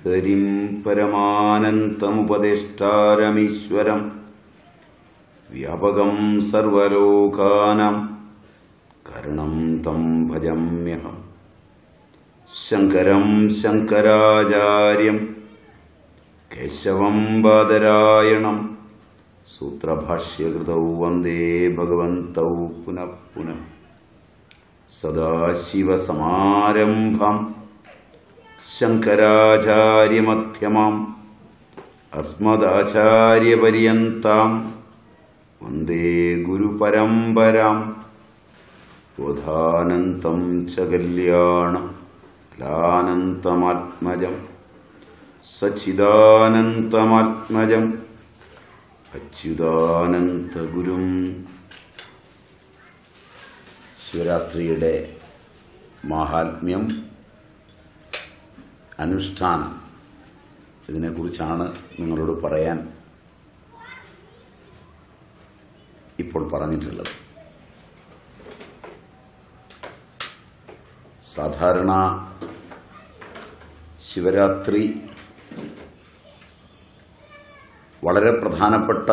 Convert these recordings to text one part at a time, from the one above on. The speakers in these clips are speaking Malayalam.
ഹരിം പരമാനന്തമുപദേഷ്ടാരമീശ്വരം വ്യാപകം സർവലോകാനാം കരണം തം ഭജമ്യഹം ശങ്കരം ശങ്കരാചാര്യം കേശവം ബാദരായണം സൂത്രഭാഷ്യകൃതൗ വന്ദേ ഭഗവന്തൗ പുനഃ പുനഃ സദാശിവസമാരംഭം ശങ്കരാചാര്യമധ്യമാം അസ്മദാചാര്യപര്യന്താം വന്ദേ ഗുരുപരമ്പരാം ബോധാനന്തം ച കല്യാണം ലാനന്തമാത്മജം സച്ചിദാനന്തമാത്മജം അച്യുതാനന്തഗുരും ശിവരാത്രിയുടെ മാഹാത്മ്യം അനുഷ്ഠാനം ഇതിനെക്കുറിച്ചാണ് നിങ്ങളോട് പറയാൻ ഇപ്പോൾ പറഞ്ഞിട്ടുള്ളത് സാധാരണ ശിവരാത്രി വളരെ പ്രധാനപ്പെട്ട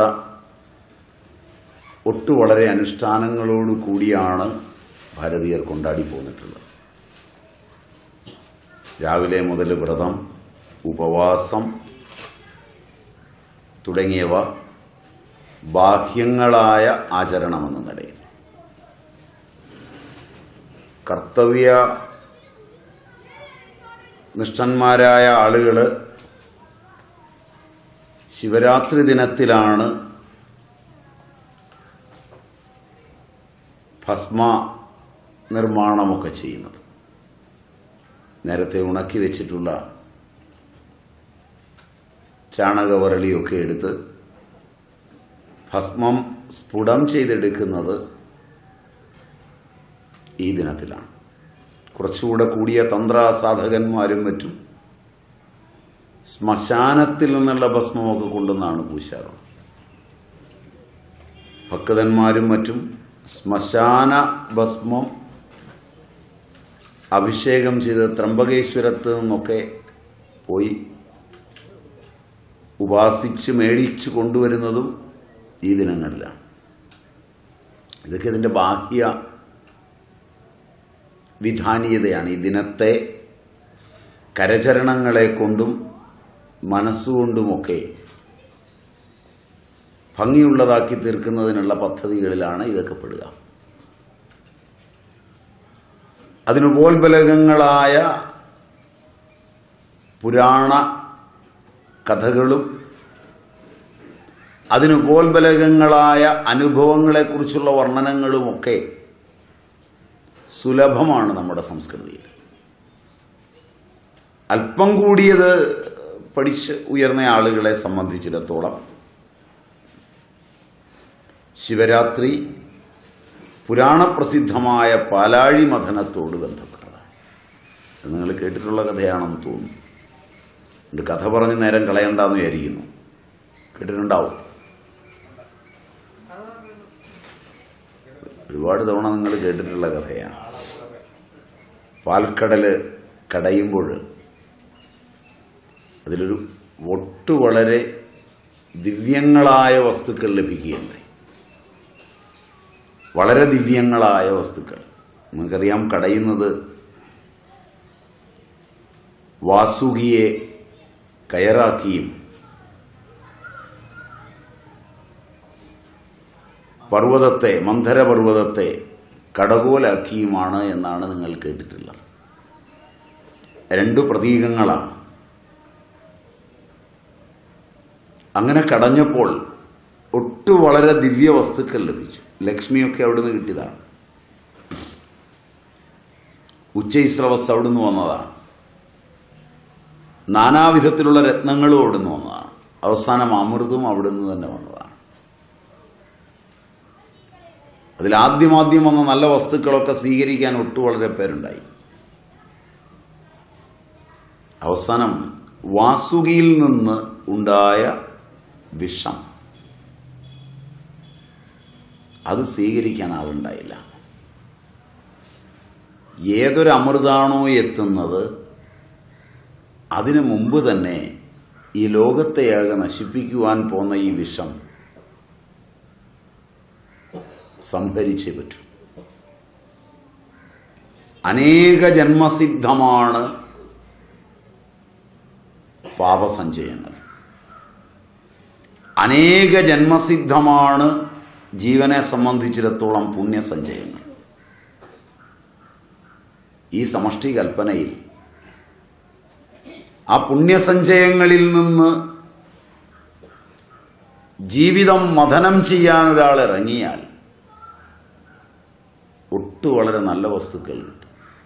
ഒട്ടു വളരെ അനുഷ്ഠാനങ്ങളോട് കൂടിയാണ് ഭാരതീയർ കൊണ്ടാടി പോന്നിട്ടുള്ളത് രാവിലെ മുതൽ വ്രതം ഉപവാസം തുടങ്ങിയവ ബാഹ്യങ്ങളായ ആചരണമെന്ന നിലയിൽ കർത്തവ്യ നിഷ്ഠന്മാരായ ആളുകൾ ശിവരാത്രി ദിനത്തിലാണ് ഭസ്മ നിർമ്മാണമൊക്കെ ചെയ്യുന്നത് നേരത്തെ ഉണക്കി വെച്ചിട്ടുള്ള ചാണകവരളിയൊക്കെ എടുത്ത് ഭസ്മം സ്ഫുടം ചെയ്തെടുക്കുന്നത് ഈ ദിനത്തിലാണ് കുറച്ചുകൂടെ കൂടിയ തന്ത്രസാധകന്മാരും മറ്റും ശ്മശാനത്തിൽ നിന്നുള്ള ഭസ്മമൊക്കെ കൊണ്ടുവന്നാണ് പൂശാറുള്ളത് ഭക്തന്മാരും മറ്റും ശ്മശാന ഭസ്മം അഭിഷേകം ചെയ്ത് ത്രംബകേശ്വരത്ത് നിന്നൊക്കെ പോയി ഉപാസിച്ച് മേടിച്ച് കൊണ്ടുവരുന്നതും ഈ ദിനങ്ങളിലാണ് ഇതൊക്കെ ഇതിൻ്റെ ബാഹ്യ വിധാനീയതയാണ് ഈ ദിനത്തെ കരചരണങ്ങളെ കൊണ്ടും മനസ്സുകൊണ്ടുമൊക്കെ ഭംഗിയുള്ളതാക്കി തീർക്കുന്നതിനുള്ള പദ്ധതികളിലാണ് ഇതൊക്കെ പെടുക അതിനുപോൽബലകങ്ങളായ പുരാണ കഥകളും അതിനുപോൽബലകങ്ങളായ അനുഭവങ്ങളെക്കുറിച്ചുള്ള വർണ്ണനങ്ങളുമൊക്കെ സുലഭമാണ് നമ്മുടെ സംസ്കൃതിയിൽ അല്പം കൂടിയത് പഠിച്ച് ഉയർന്ന ആളുകളെ സംബന്ധിച്ചിടത്തോളം ശിവരാത്രി പുരാണപ്രസിദ്ധമായ പാലാഴി മഥനത്തോട് ബന്ധപ്പെട്ടതാണ് ഇത് നിങ്ങൾ കേട്ടിട്ടുള്ള കഥയാണെന്ന് തോന്നുന്നു എൻ്റെ കഥ പറഞ്ഞ് നേരം കളയണ്ടെന്ന് വിചാരിക്കുന്നു കേട്ടിട്ടുണ്ടാവും ഒരുപാട് തവണ നിങ്ങൾ കേട്ടിട്ടുള്ള കഥയാണ് പാൽക്കടല് കടയുമ്പോൾ അതിലൊരു ഒട്ടു വളരെ ദിവ്യങ്ങളായ വസ്തുക്കൾ ലഭിക്കുകയുണ്ടായി വളരെ ദിവ്യങ്ങളായ വസ്തുക്കൾ നമുക്കറിയാം കടയുന്നത് വാസുകിയെ കയറാക്കിയും പർവ്വതത്തെ മന്ധരപർവ്വതത്തെ കടകോലാക്കിയുമാണ് എന്നാണ് നിങ്ങൾ കേട്ടിട്ടുള്ളത് രണ്ടു പ്രതീകങ്ങളാണ് അങ്ങനെ കടഞ്ഞപ്പോൾ ഒട്ടു വളരെ ദിവ്യ വസ്തുക്കൾ ലഭിച്ചു ലക്ഷ്മിയൊക്കെ അവിടുന്ന് കിട്ടിയതാണ് ഉച്ചൈസ്രവസ് അവിടുന്ന് വന്നതാണ് നാനാവിധത്തിലുള്ള രത്നങ്ങളും അവിടുന്ന് വന്നതാണ് അവസാനം അമൃതും അവിടുന്ന് തന്നെ വന്നതാണ് അതിലാദ്യമാദ്യം വന്ന നല്ല വസ്തുക്കളൊക്കെ സ്വീകരിക്കാൻ ഒട്ടു വളരെ പേരുണ്ടായി അവസാനം വാസുകിയിൽ നിന്ന് ഉണ്ടായ വിഷം അത് സ്വീകരിക്കാൻ ആളുണ്ടായില്ല ഏതൊരു അമൃതാണോ എത്തുന്നത് അതിനു മുമ്പ് തന്നെ ഈ ലോകത്തെയാകെ നശിപ്പിക്കുവാൻ പോന്ന ഈ വിഷം സംഭരിച്ചേ പറ്റൂ അനേക ജന്മസിദ്ധമാണ് പാപസഞ്ചയങ്ങൾ അനേക ജന്മസിദ്ധമാണ് ജീവനെ സംബന്ധിച്ചിടത്തോളം പുണ്യസഞ്ചയങ്ങൾ ഈ സമഷ്ടി കൽപ്പനയിൽ ആ പുണ്യസഞ്ചയങ്ങളിൽ നിന്ന് ജീവിതം മഥനം ചെയ്യാൻ ഒരാൾ ഇറങ്ങിയാൽ ഒട്ടു വളരെ നല്ല വസ്തുക്കൾ കിട്ടും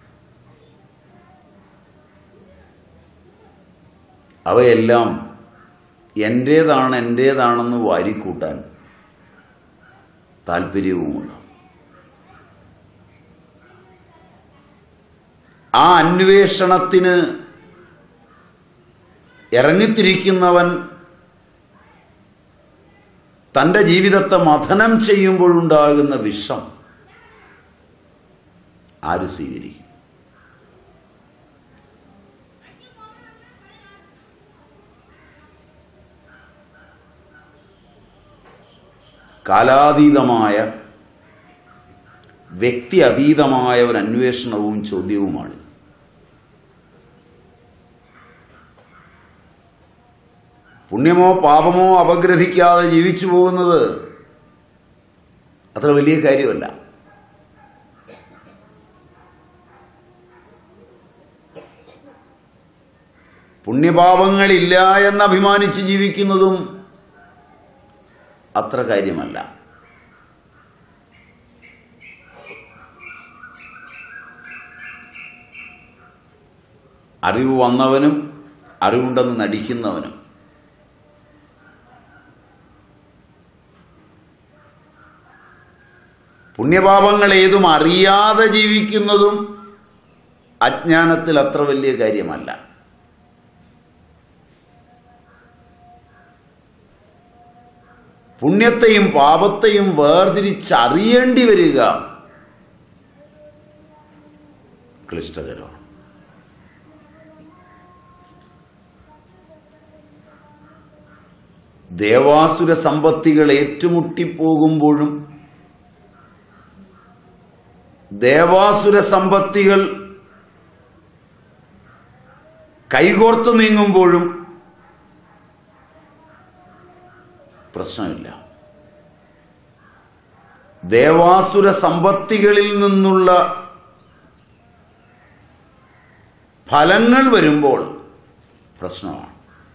അവയെല്ലാം എൻ്റേതാണ് എൻ്റേതാണെന്ന് വാരിക്കൂട്ടാൻ താല്പര്യവുമുണ്ട് ആ അന്വേഷണത്തിന് ഇറങ്ങിത്തിരിക്കുന്നവൻ തൻ്റെ ജീവിതത്തെ മഥനം ചെയ്യുമ്പോഴുണ്ടാകുന്ന വിഷം ആര് സ്വീകരിക്കും കാലാതീതമായ വ്യക്തി അതീതമായ ഒരു അന്വേഷണവും ചോദ്യവുമാണ് പുണ്യമോ പാപമോ അപഗ്രഹിക്കാതെ ജീവിച്ചു പോകുന്നത് അത്ര വലിയ കാര്യമല്ല പുണ്യപാപങ്ങളില്ല എന്ന് അഭിമാനിച്ച് ജീവിക്കുന്നതും അത്ര കാര്യമല്ല അറിവ് വന്നവനും അറിവുണ്ടെന്ന് നടിക്കുന്നവനും പുണ്യപാപങ്ങൾ ഏതും അറിയാതെ ജീവിക്കുന്നതും അജ്ഞാനത്തിൽ അത്ര വലിയ കാര്യമല്ല പുണ്യത്തെയും പാപത്തെയും വേർതിരിച്ചറിയേണ്ടി വരിക ക്ലിഷ്ടകരമാണ് ദേവാസുര സമ്പത്തികൾ ഏറ്റുമുട്ടിപ്പോകുമ്പോഴും ദേവാസുര സമ്പത്തികൾ കൈകോർത്ത് നീങ്ങുമ്പോഴും പ്രശ്നമില്ല ദേവാസുര സമ്പത്തികളിൽ നിന്നുള്ള ഫലങ്ങൾ വരുമ്പോൾ പ്രശ്നമാണ്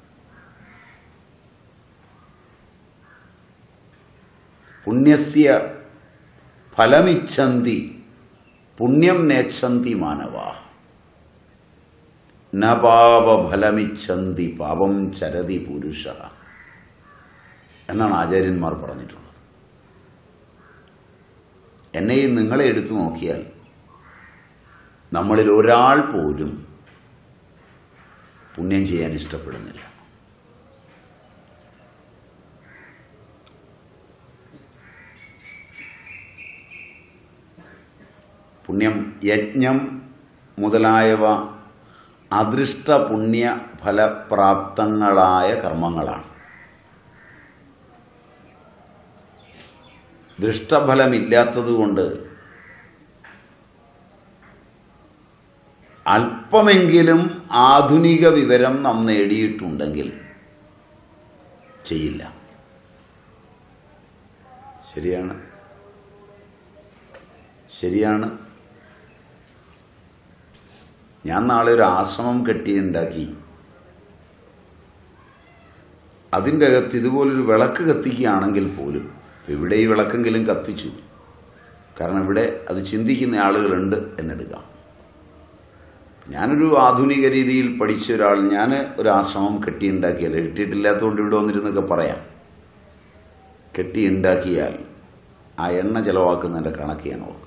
പുണ്യസ്യ ഫലമിച്ഛന്തി പുണ്യം നേച്ഛന്തി മാനവ ന പാപഫലമിച്ഛന്തി പാപം ചരതി പുരുഷ എന്നാണ് ആചാര്യന്മാർ പറഞ്ഞിട്ടുള്ളത് എന്നെയും നിങ്ങളെ എടുത്തു നോക്കിയാൽ നമ്മളിൽ ഒരാൾ പോലും പുണ്യം ചെയ്യാൻ ഇഷ്ടപ്പെടുന്നില്ല പുണ്യം യജ്ഞം മുതലായവ അദൃഷ്ട പുണ്യ ഫലപ്രാപ്തങ്ങളായ കർമ്മങ്ങളാണ് ദൃഷ്ടഫലമില്ലാത്തതുകൊണ്ട് അല്പമെങ്കിലും ആധുനിക വിവരം നാം നേടിയിട്ടുണ്ടെങ്കിൽ ചെയ്യില്ല ശരിയാണ് ശരിയാണ് ഞാൻ നാളെ ഒരു ആശ്രമം കെട്ടിയുണ്ടാക്കി അതിൻ്റെ അകത്ത് ഇതുപോലൊരു വിളക്ക് കത്തിക്കുകയാണെങ്കിൽ പോലും ഇവിടെ ഈ വിളക്കെങ്കിലും കത്തിച്ചു കാരണം ഇവിടെ അത് ചിന്തിക്കുന്ന ആളുകളുണ്ട് എന്നെടുക്കാം ഞാനൊരു ആധുനിക രീതിയിൽ പഠിച്ച ഒരാൾ ഞാൻ ഒരു ആശ്രമം കെട്ടിയുണ്ടാക്കിയാൽ കിട്ടിയിട്ടില്ലാത്തതുകൊണ്ട് ഇവിടെ വന്നിരുന്നൊക്കെ പറയാം കെട്ടിയുണ്ടാക്കിയാൽ ആ എണ്ണ ചെലവാക്കുന്നതിൻ്റെ കണക്ക് ഞാൻ ഓർക്കും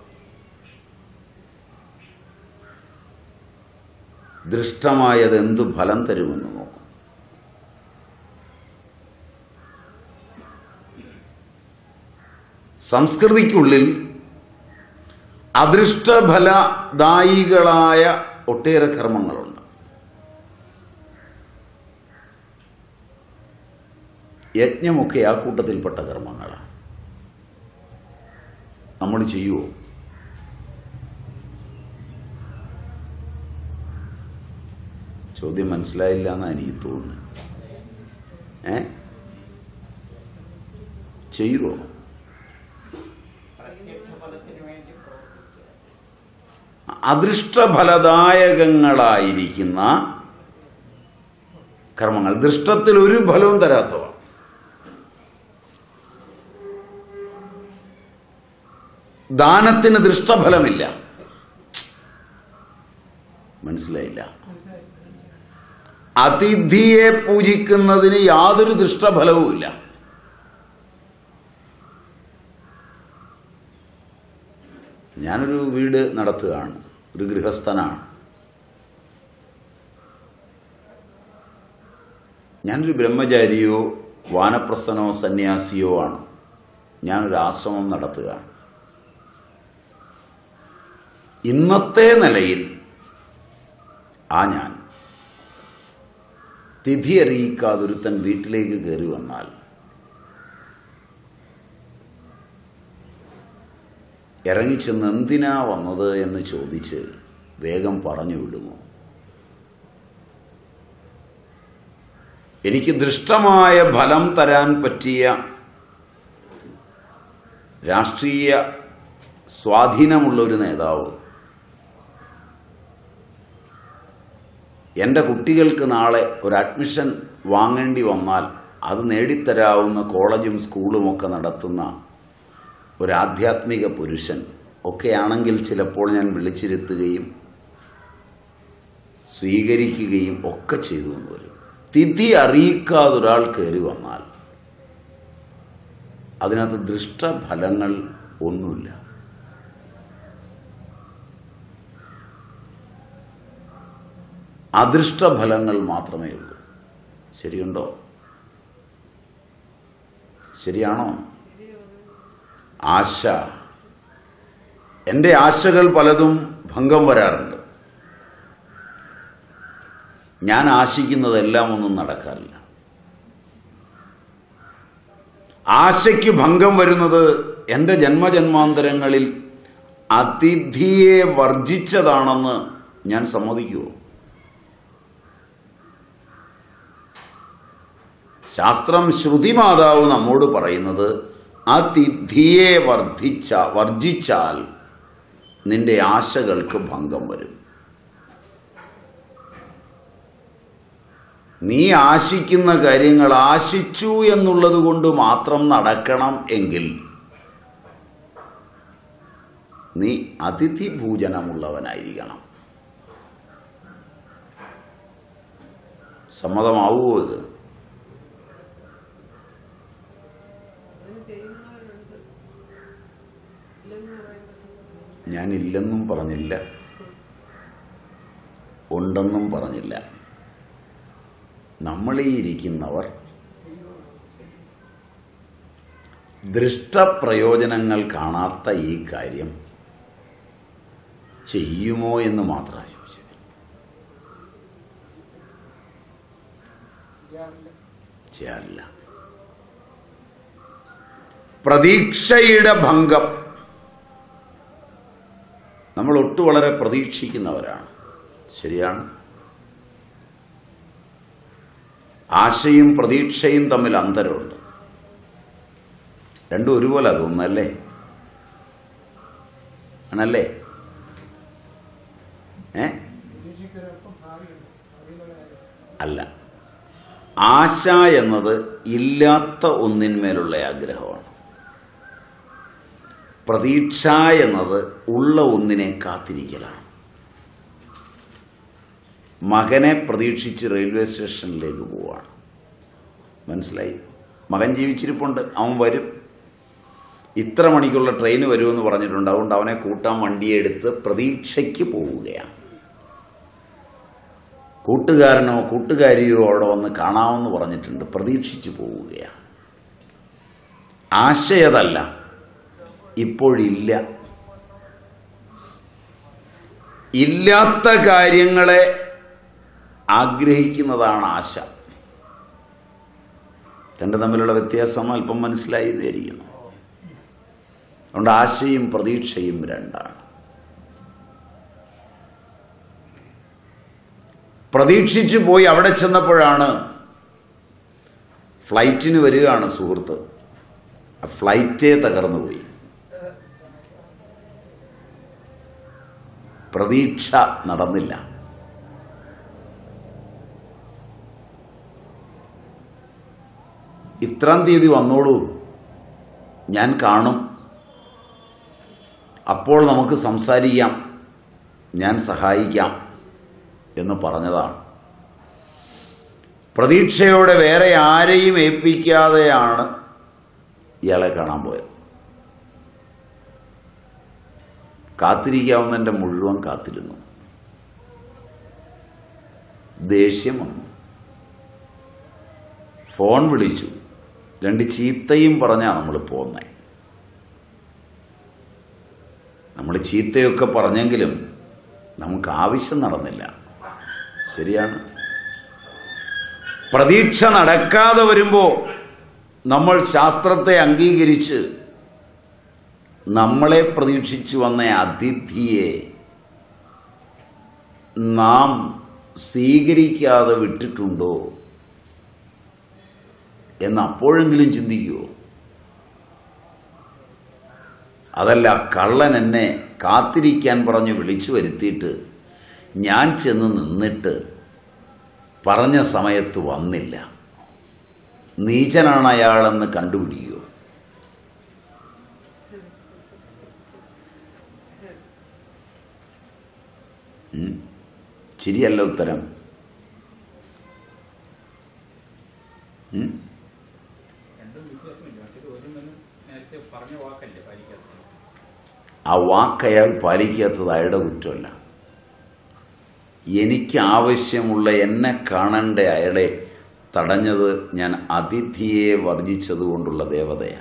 ദൃഷ്ടമായത് എന്തു ഫലം തരുമെന്ന് നോക്കും സംസ്കൃതിക്കുള്ളിൽ അദൃഷ്ടഫലദായികളായ ഒട്ടേറെ കർമ്മങ്ങളുണ്ട് യജ്ഞമൊക്കെ ആ കൂട്ടത്തിൽപ്പെട്ട കർമ്മങ്ങളാണ് നമ്മൾ ചെയ്യുമോ ചോദ്യം മനസ്സിലായില്ല എന്നാണ് എനിക്ക് തോന്നുന്നത് ഏ ചെയ്യുമോ പ്രത്യക്ഷഫലത്തിന് വേണ്ടി പ്രവർത്തിക്കുക അദൃഷ്ടഫലദായകങ്ങളായിരിക്കുന്ന കർമ്മങ്ങൾ ദൃഷ്ടത്തിൽ ഒരു ഫലവും തരാത്തവ ദാനത്തിന് ദൃഷ്ടഫലമില്ല മനസ്സിലായില്ല അതിഥിയെ പൂജിക്കുന്നതിന് യാതൊരു ദൃഷ്ടഫലവുമില്ല ഞാനൊരു വീട് നടത്തുകയാണ് ഒരു ഗൃഹസ്ഥനാണ് ഞാനൊരു ബ്രഹ്മചാരിയോ വാനപ്രസ്ഥനോ സന്യാസിയോ ആണ് ഞാനൊരു ആശ്രമം നടത്തുകയാണ് ഇന്നത്തെ നിലയിൽ ആ ഞാൻ തിഥി അറിയിക്കാതൊരുത്തൻ വീട്ടിലേക്ക് കയറി വന്നാൽ ഇറങ്ങിച്ചെന്ന് എന്തിനാ വന്നത് എന്ന് ചോദിച്ച് വേഗം പറഞ്ഞു വിടുമോ എനിക്ക് ദൃഷ്ടമായ ഫലം തരാൻ പറ്റിയ രാഷ്ട്രീയ സ്വാധീനമുള്ള ഒരു നേതാവ് എൻ്റെ കുട്ടികൾക്ക് നാളെ ഒരു അഡ്മിഷൻ വാങ്ങേണ്ടി വന്നാൽ അത് നേടിത്തരാവുന്ന കോളേജും സ്കൂളുമൊക്കെ നടത്തുന്ന ഒരു ആധ്യാത്മിക പുരുഷൻ ഒക്കെയാണെങ്കിൽ ചിലപ്പോൾ ഞാൻ വിളിച്ചിരുത്തുകയും സ്വീകരിക്കുകയും ഒക്കെ ചെയ്തു എന്ന് വരും തിഥി അറിയിക്കാതെ ഒരാൾ കയറി വന്നാൽ അതിനകത്ത് ദൃഷ്ടഫലങ്ങൾ ഒന്നുമില്ല അദൃഷ്ടഫലങ്ങൾ മാത്രമേ ഉള്ളൂ ശരിയുണ്ടോ ശരിയാണോ ആശ എൻ്റെ ആശകൾ പലതും ഭംഗം വരാറുണ്ട് ഞാൻ ആശിക്കുന്നതെല്ലാം ഒന്നും നടക്കാറില്ല ആശയ്ക്ക് ഭംഗം വരുന്നത് എൻ്റെ ജന്മജന്മാന്തരങ്ങളിൽ അതിഥിയെ വർജിച്ചതാണെന്ന് ഞാൻ സമ്മതിക്കുമോ ശാസ്ത്രം ശ്രുതിമാതാവ് നമ്മോട് പറയുന്നത് അതിഥിയെ വർദ്ധിച്ച വർജിച്ചാൽ നിന്റെ ആശകൾക്ക് ഭംഗം വരും നീ ആശിക്കുന്ന കാര്യങ്ങൾ ആശിച്ചു എന്നുള്ളത് കൊണ്ട് മാത്രം നടക്കണം എങ്കിൽ നീ അതിഥി ഭൂജനമുള്ളവനായിരിക്കണം സമ്മതമാവുമോ ഇത് അങ്ങനെ ചെയ്യുന്നവരുണ്ട് ഇല്ലെന്ന് പറയാൻ പറ്റില്ല ഞാൻ ഇല്ലെന്നും പറഞ്ഞില്ല ഉണ്ടെന്നും പറഞ്ഞില്ല നമ്മളീ ഇരിക്കുന്നവർ ദൃഷ്ടപ്രയോജനങ്ങൾ കാണാത്ത ഈ കാര്യം ചെയ്യുമോ എന്ന് മാത്രമാണ് ചോദിച്ചത് ചെയ്യാറില്ല ചെയ്യാറില്ല പ്രതീക്ഷയുടെ ഭംഗം നമ്മൾ ഒട്ടു വളരെ പ്രതീക്ഷിക്കുന്നവരാണ് ശരിയാണ് ആശയും പ്രതീക്ഷയും തമ്മിൽ അന്തരമുണ്ട് രണ്ടും ഒരുപോലെ തോന്നുന്നല്ലേ ആണല്ലേ ഏ പ്രതീക്ഷയ്ക്കൊരൽപ്പം ഭാവിയുണ്ട് ഭാവിയിലുള്ള കാര്യം അല്ല ആശ എന്നത് ഇല്ലാത്ത ഒന്നിന്മേലുള്ള ആഗ്രഹമാണ് പ്രതീക്ഷ എന്നത് ഉള്ള ഒന്നിനെ കാത്തിരിക്കലാണ് മകനെ പ്രതീക്ഷിച്ച് റെയിൽവേ സ്റ്റേഷനിലേക്ക് പോവാണ് മനസ്സിലായി മകൻ ജീവിച്ചിരിപ്പുണ്ട് അവൻ വരും ഇത്ര മണിക്കുള്ള ട്രെയിൻ വരുമെന്ന് പറഞ്ഞിട്ടുണ്ട് അതുകൊണ്ട് അവനെ കൂട്ടാൻ വണ്ടിയെടുത്ത് പ്രതീക്ഷയ്ക്ക് പോവുകയാണ് കൂട്ടുകാരനോ കൂട്ടുകാരിയോ അവിടെ വന്ന് കാണാമെന്ന് പറഞ്ഞിട്ടുണ്ട് പ്രതീക്ഷിച്ചു പോവുകയാണ് ആശയതല്ല ഇപ്പോഴില്ല ഇല്ലാത്ത കാര്യങ്ങളെ ആഗ്രഹിക്കുന്നതാണ് ആശ രണ്ട് തമ്മിലുള്ള വ്യത്യാസം അല്പം മനസ്സിലായി ധരിക്കുന്നു അതുകൊണ്ട് ആശയും പ്രതീക്ഷയും രണ്ടാണ് പ്രതീക്ഷിച്ചു പോയി അവിടെ ചെന്നപ്പോഴാണ് ഫ്ലൈറ്റിന് വരികയാണ് സുഹൃത്ത് ആ ഫ്ലൈറ്റേ തകർന്നുപോയി പ്രതീക്ഷ നടന്നില്ല ഇത്രാം തീയതി വന്നോളൂ ഞാൻ കാണും അപ്പോൾ നമുക്ക് സംസാരിക്കാം ഞാൻ സഹായിക്കാം എന്ന് പറഞ്ഞതാണ് പ്രതീക്ഷയോടെ വേറെ ആരെയും ഏൽപ്പിക്കാതെയാണ് ഇയാളെ കാണാൻ പോയത് കാത്തിരിക്കാവുന്നതിൻ്റെ മുഴുവൻ കാത്തിരുന്നു ദേഷ്യം വന്നു ഫോൺ വിളിച്ചു രണ്ട് ചീത്തയും പറഞ്ഞാ നമ്മൾ പോന്നെ നമ്മൾ ചീത്തയൊക്കെ പറഞ്ഞെങ്കിലും നമുക്ക് ആവശ്യം നടന്നില്ല ശരിയാണ് പ്രതീക്ഷ നടക്കാതെ വരുമ്പോൾ നമ്മൾ ശാസ്ത്രത്തെ അംഗീകരിച്ച് നമ്മളെ പ്രതീക്ഷിച്ചു വന്ന അതിഥിയെ നാം സ്വീകരിക്കാതെ വിട്ടിട്ടുണ്ടോ എന്ന് അപ്പോഴെങ്കിലും ചിന്തിക്കുമോ അതല്ല കള്ളൻ എന്നെ കാത്തിരിക്കാൻ പറഞ്ഞ് വിളിച്ചു വരുത്തിയിട്ട് ഞാൻ ചെന്ന് നിന്നിട്ട് പറഞ്ഞ സമയത്ത് വന്നില്ല നീചനാണ് അയാളെന്ന് കണ്ടുപിടിക്കുമോ ഉം. ശരിയല്ല ഉത്തരം ഉം. രണ്ടും വ്യത്യാസമില്ല മറ്റേത് ഒരു മനും നേരത്തെ പറഞ്ഞ വാക്കല്ലേ പാലിക്കാത്തത് ആ വാക്ക് അയാൾ പാലിക്കാത്തത് അയാളുടെ കുറ്റമല്ല എനിക്ക് ആവശ്യമുള്ള എന്നെ കാണേണ്ട അയാളെ തടഞ്ഞത് ഞാൻ അതിഥിയെ വർജിച്ചതുകൊണ്ടുള്ള ദേവതയാണ്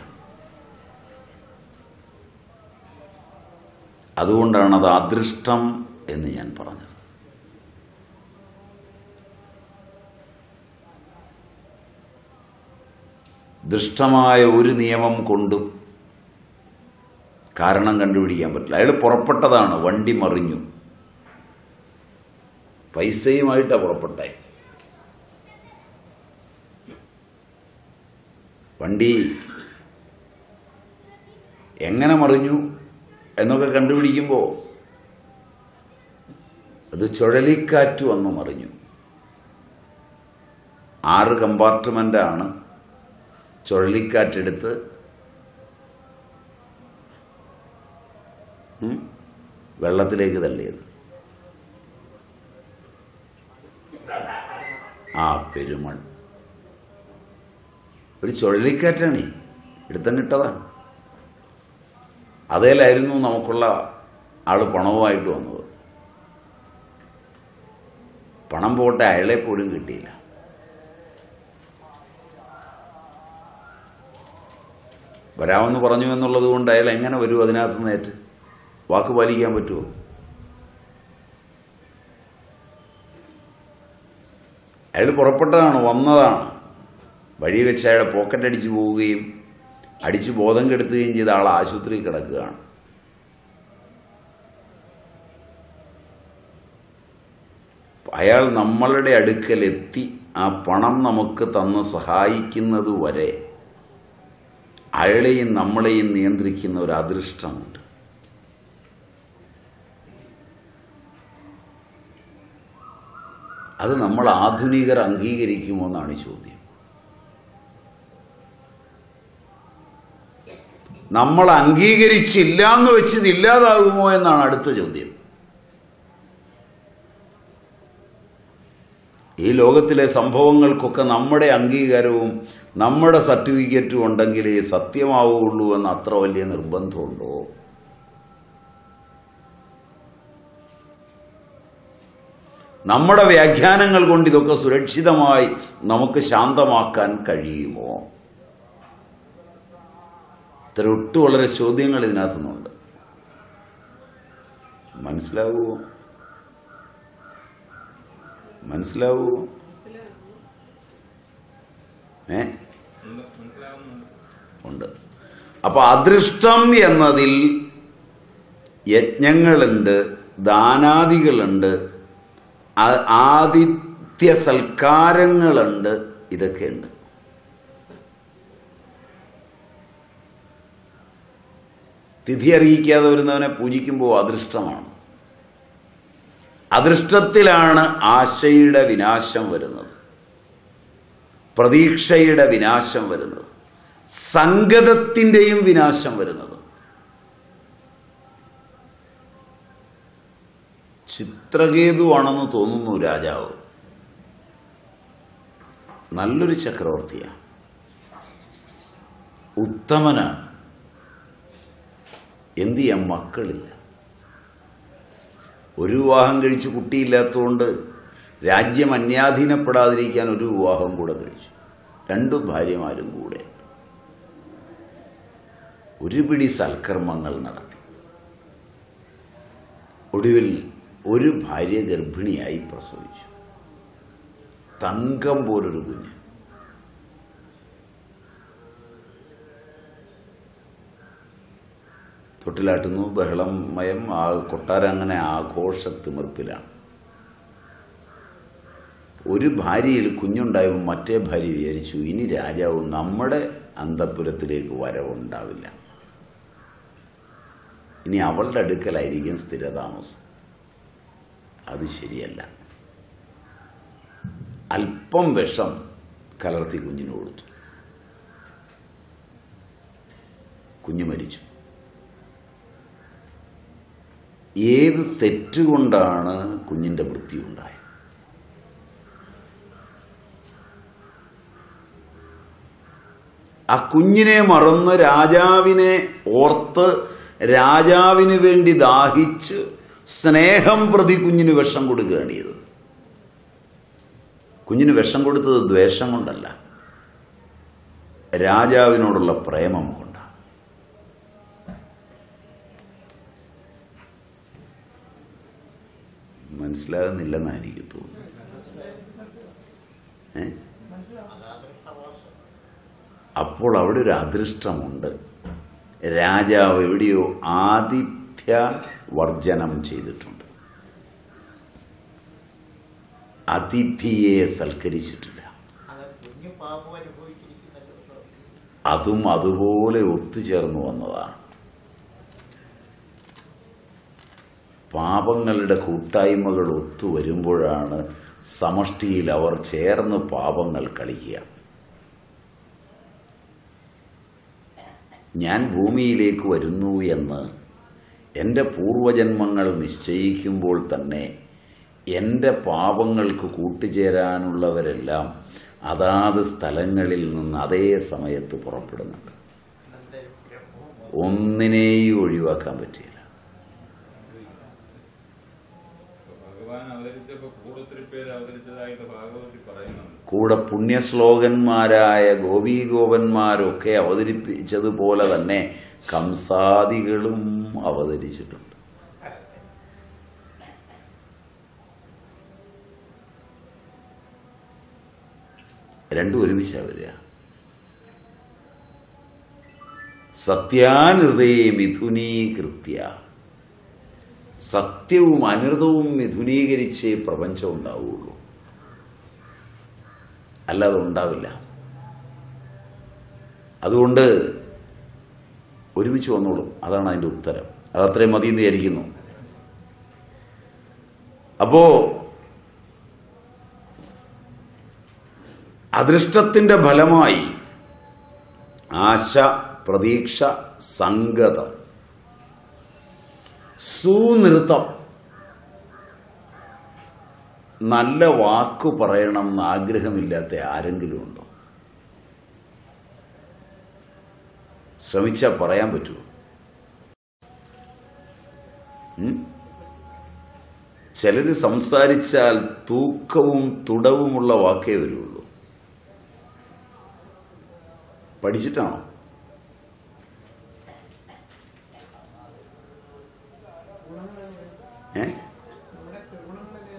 അതുകൊണ്ടാണ് അത് അദൃഷ്ടം എന്ന് ഞാൻ പറഞ്ഞത് ദൃഷ്ടമായ ഒരു നിയമം കൊണ്ടും കാരണം കണ്ടുപിടിക്കാൻ പറ്റില്ല അയാൾ പുറപ്പെട്ടതാണ് വണ്ടി മറിഞ്ഞു പൈസയുമായിട്ടാണ് പുറപ്പെട്ടെ വണ്ടി എങ്ങനെ മറിഞ്ഞു എന്നൊക്കെ കണ്ടുപിടിക്കുമ്പോൾ അത് ചുഴലിക്കാറ്റ് വന്നു മറിഞ്ഞു ആറ് കമ്പാർട്ട്മെൻ്റാണ് ചുഴലിക്കാറ്റെടുത്ത് ഉം, വെള്ളത്തിലേക്ക് തള്ളിയത് ആ പെരുമൺ ഒരു ചുഴലിക്കാറ്റാണ് എടുത്തങ്ങിട്ടതാണ് അതേലായിരുന്നു നമുക്കുള്ള ആള് പണവുമായിട്ട് വന്നത് പണം പോട്ടെ അയാളെ പോലും കിട്ടിയില്ല വരാമെന്ന് പറഞ്ഞു എന്നുള്ളത് കൊണ്ട് അയാൾ എങ്ങനെ വരും അതിനകത്ത് നേറ്റ് വാക്ക് പാലിക്കാൻ പറ്റുമോ അയാൾ പുറപ്പെട്ടതാണ് വന്നതാണ് വഴി വെച്ച് അയാളെ പോക്കറ്റ് അടിച്ചു പോവുകയും അടിച്ച് ബോധം കെടുത്തുകയും ചെയ്ത ആൾ ആശുപത്രിയിൽ കിടക്കുകയാണ് അയാൾ നമ്മളുടെ അടുക്കലെത്തി ആ പണം നമുക്ക് തന്ന് സഹായിക്കുന്നത് വരെ അയാളെയും നമ്മളെയും നിയന്ത്രിക്കുന്ന ഒരു അദൃഷ്ടമുണ്ട് അത് നമ്മൾ ആധുനികർ അംഗീകരിക്കുമോ എന്നാണ് ചോദ്യം നമ്മൾ അംഗീകരിച്ചില്ല എന്ന് വെച്ചത് ഇല്ലാതാകുമോ എന്നാണ് അടുത്ത ചോദ്യം ഈ ലോകത്തിലെ സംഭവങ്ങൾക്കൊക്കെ നമ്മുടെ അംഗീകാരവും നമ്മുടെ സർട്ടിഫിക്കറ്റും ഉണ്ടെങ്കിലേ സത്യമാവുകയുള്ളൂ എന്ന് അത്ര വലിയ നിർബന്ധമുണ്ടോ നമ്മുടെ വ്യാഖ്യാനങ്ങൾ കൊണ്ട് ഇതൊക്കെ സുരക്ഷിതമായി നമുക്ക് ശാന്തമാക്കാൻ കഴിയുമോ ഇത്ര ഒട്ടു വളരെ ചോദ്യങ്ങൾ ഇതിനകത്തുനിന്നുണ്ട് മനസ്സിലാവുമോ മനസ്സിലാവുമോ മനസ്സിലാകുന്നു ഏ മനസ്സിലാവുന്നുണ്ട് ഉണ്ട് അപ്പൊ അദൃഷ്ടം എന്നതിൽ യജ്ഞങ്ങളുണ്ട് ദാനാദികളുണ്ട് ആ- ആതിഥ്യ സൽക്കാരങ്ങളുണ്ട് ഇതൊക്കെയുണ്ട് തിഥി അറിയിക്കാതെ വരുന്നവനെ പൂജിക്കുമ്പോൾ അദൃഷ്ടമാണ് അദൃഷ്ടത്തിലാണ് ആശയുടെ വിനാശം വരുന്നത് പ്രതീക്ഷയുടെ വിനാശം വരുന്നത് സംഗതത്തിൻ്റെയും വിനാശം വരുന്നത് ചിത്രകേതുവാണെന്ന് തോന്നുന്നു രാജാവ് നല്ലൊരു ചക്രവർത്തിയാണ് ഉത്തമനാണ് എന്ത് ചെയ്യാൻ മക്കളില്ല ഒരു വിവാഹം കഴിച്ച് കുട്ടിയില്ലാത്തതുകൊണ്ട് രാജ്യം അന്യാധീനപ്പെടാതിരിക്കാൻ ഒരു വിവാഹം കൂടെ കഴിച്ചു രണ്ടു ഭാര്യമാരും കൂടെ ഒരു പിടി സൽക്കർമ്മങ്ങൾ നടത്തി ഒടുവിൽ ഒരു ഭാര്യ ഗർഭിണിയായി പ്രസവിച്ചു തങ്കം പോലൊരു കുഞ്ഞ് തൊട്ടിലാട്ടുന്നു ബഹളം മയം ആ കൊട്ടാരം അങ്ങനെ ആഘോഷത്തിമിർപ്പിലാണ് ഒരു ഭാര്യയിൽ കുഞ്ഞുണ്ടായപ്പോൾ മറ്റേ ഭാര്യ വിചാരിച്ചു ഇനി രാജാവ് നമ്മുടെ അന്തപുരത്തിലേക്ക് വരവുണ്ടാവില്ല ഇനി അവളുടെ അടുക്കലായിരിക്കും സ്ഥിരതാമസം അത് ശരിയല്ല അല്പം വിഷം കലർത്തി കുഞ്ഞിന് കൊടുത്തു കുഞ്ഞ് മരിച്ചു ഏത് തെറ്റുകൊണ്ടാണ് കുഞ്ഞിന്റെ വൃത്തി ഉണ്ടായത് ആ കുഞ്ഞിനെ മറന്ന് രാജാവിനെ ഓർത്ത് രാജാവിന് വേണ്ടി ദാഹിച്ച് സ്നേഹം പ്രതി കുഞ്ഞിന് വിഷം കൊടുക്കുകയാണ് ചെയ്തത് കുഞ്ഞിന് വിഷം കൊടുത്തത് ദ്വേഷം കൊണ്ടല്ല രാജാവിനോടുള്ള പ്രേമം കൊണ്ടാണ് മനസ്സിലാകുന്നില്ലെന്നാണ് എനിക്ക് തോന്നുന്നത് ഏ അപ്പോൾ അവിടെ ഒരു അദൃഷ്ടമുണ്ട് രാജാവ് എവിടെയോ ആതിഥ്യ വർജനം ചെയ്തിട്ടുണ്ട് അതിഥിയെ സൽക്കരിച്ചിട്ടില്ല അത് കുഞ്ഞു പാപം അനുഭവിച്ചിരിക്കുന്നല്ലോ അതും അതുപോലെ ഒത്തുചേർന്നു വന്നതാണ് പാപങ്ങളുടെ കൂട്ടായ്മകൾ ഒത്തുവരുമ്പോഴാണ് സമഷ്ടിയിൽ അവർ ചേർന്ന് പാപങ്ങൾ കളിക്കുക ഞാൻ ഭൂമിയിലേക്ക് വരുന്നു എന്ന് എൻ്റെ പൂർവജന്മങ്ങൾ നിശ്ചയിക്കുമ്പോൾ തന്നെ എൻ്റെ പാപങ്ങൾക്ക് കൂട്ടുചേരാനുള്ളവരെല്ലാം അതാത് സ്ഥലങ്ങളിൽ നിന്ന് അതേ സമയത്ത് പുറപ്പെടുന്നുണ്ട് അനന്തരം ബ്രഹ്മവും ഒന്നിനെയും ഒഴിവാക്കാൻ പറ്റില്ല ഭഗവാൻ അവതരിച്ചപ്പോ കൂടുതൽ പേര് അവതരിച്ചതായിട്ട് ഭാഗവതി പറയുന്നുണ്ട് കൂടെ പുണ്യശ്ലോകന്മാരായ ഗോപീഗോപന്മാരൊക്കെ അവതരിപ്പിച്ചതുപോലെ തന്നെ കംസാദികളും അവതരിച്ചിട്ടുണ്ട് രണ്ടും ഒരുമിച്ചാ വരിക സത്യാനൃതയെ മിഥുനീകൃത്യ സത്യവും അനൃതവും മിഥുനീകരിച്ചേ പ്രപഞ്ചം ഉണ്ടാവുകയുള്ളൂ അല്ലാതെ ഉണ്ടാവില്ല അതുകൊണ്ട് ഒരുമിച്ച് വന്നോളും അതാണ് അതിൻ്റെ ഉത്തരം അതത്രയും മതി എന്ന് വിചാരിക്കുന്നു അപ്പോ അദൃഷ്ടത്തിന്റെ ഫലമായി ആശ പ്രതീക്ഷ സംഗതം സുനൃത്തം നല്ല വാക്ക് പറയണം എന്ന് ആഗ്രഹമില്ലാത്ത ആരെങ്കിലും ഉണ്ടോ ശ്രമിച്ചാൽ പറയാൻ പറ്റുമോ ഉം? ചിലര് സംസാരിച്ചാൽ തൂക്കവും തുടവുമുള്ള വാക്കേ വരുള്ളൂ പഠിച്ചിട്ടാണോ ഏ നമ്മുടെ ത്രിഗുണങ്ങളല്ലേ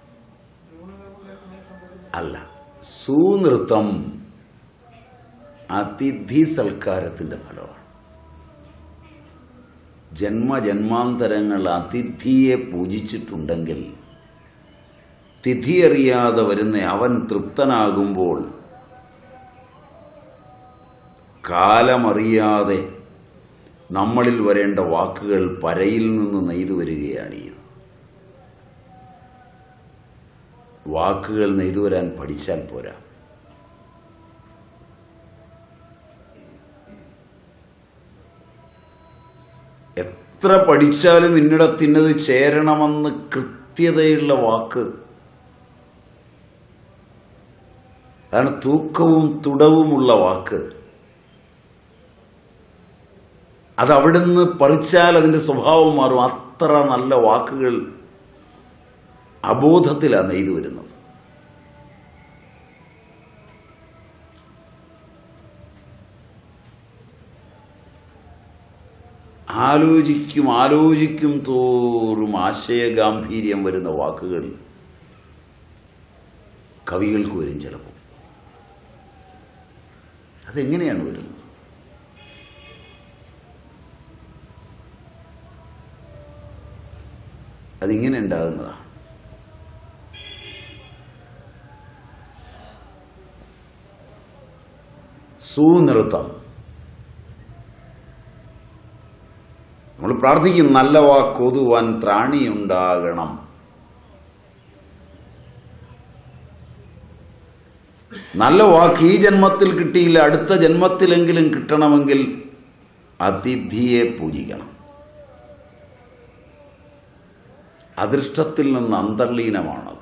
ത്രിഗുണങ്ങളെ സംബന്ധിച്ച് അല്ല സുനൃത്തം അതിഥി സൽക്കാരത്തിന്റെ ഫലമാണ് ജന്മജന്മാന്തരങ്ങൾ അതിഥിയെ പൂജിച്ചിട്ടുണ്ടെങ്കിൽ തിഥി അറിയാതെ വരുന്ന അവൻ തൃപ്തനാകുമ്പോൾ കാലമറിയാതെ നമ്മളിൽ വരേണ്ട വാക്കുകൾ പരയിൽ നിന്ന് നെയ്തു വരികയാണ് ഇത് വാക്കുകൾ നെയ്തു വരാൻ പഠിച്ചാൽ പോരാ എത്ര പഠിച്ചാലും ഇന്നിടത്തിന്നത് ചേരണമെന്ന് കൃത്യതയുള്ള വാക്ക് അതാണ് തൂക്കവും തുടവുമുള്ള വാക്ക് അത് അവിടുന്ന് പറിച്ചാൽ അതിന്റെ സ്വഭാവം മാറും അത്ര നല്ല വാക്കുകൾ അബോധത്തിലാണ് നെയ്തു വരുന്നത് ആലോചിക്കും ആലോചിക്കും തോറും ആശയഗാംഭീര്യം വരുന്ന വാക്കുകൾ കവികൾക്ക് വരും ചിലപ്പോൾ അതെങ്ങനെയാണ് വരുന്നത് അതിങ്ങനെ ഉണ്ടാകുന്നതാണ് സൂനൃത്തം നമ്മൾ പ്രാർത്ഥിക്കും നല്ല വാക്കൊതുവാൻ ത്രാണിയുണ്ടാകണം നല്ല വാക്ക് ഈ ജന്മത്തിൽ കിട്ടിയില്ല അടുത്ത ജന്മത്തിലെങ്കിലും കിട്ടണമെങ്കിൽ അതിഥിയെ പൂജിക്കണം അദൃഷ്ടത്തിൽ നിന്ന് അന്തർലീനമാണത്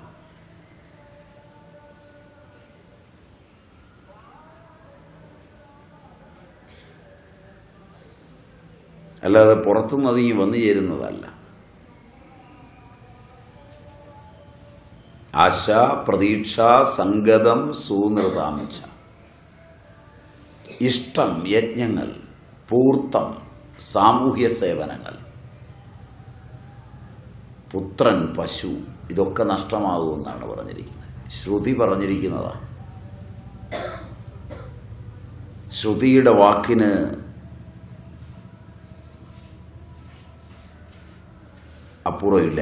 അല്ലാതെ പുറത്തുനിന്ന് അതിങ്ങി വന്നു ചേരുന്നതല്ല ആശ പ്രതീക്ഷ സംഗതം സൂനൃതാംശ ഇഷ്ടം യജ്ഞങ്ങൾ പൂർത്തം സാമൂഹ്യ സേവനങ്ങൾ പുത്രൻ പശു ഇതൊക്കെ നഷ്ടമാകുമെന്നാണ് പറഞ്ഞിരിക്കുന്നത് ശ്രുതി പറഞ്ഞിരിക്കുന്നതാണ് ശ്രുതിയുടെ വാക്കിന് അപ്പുറമില്ല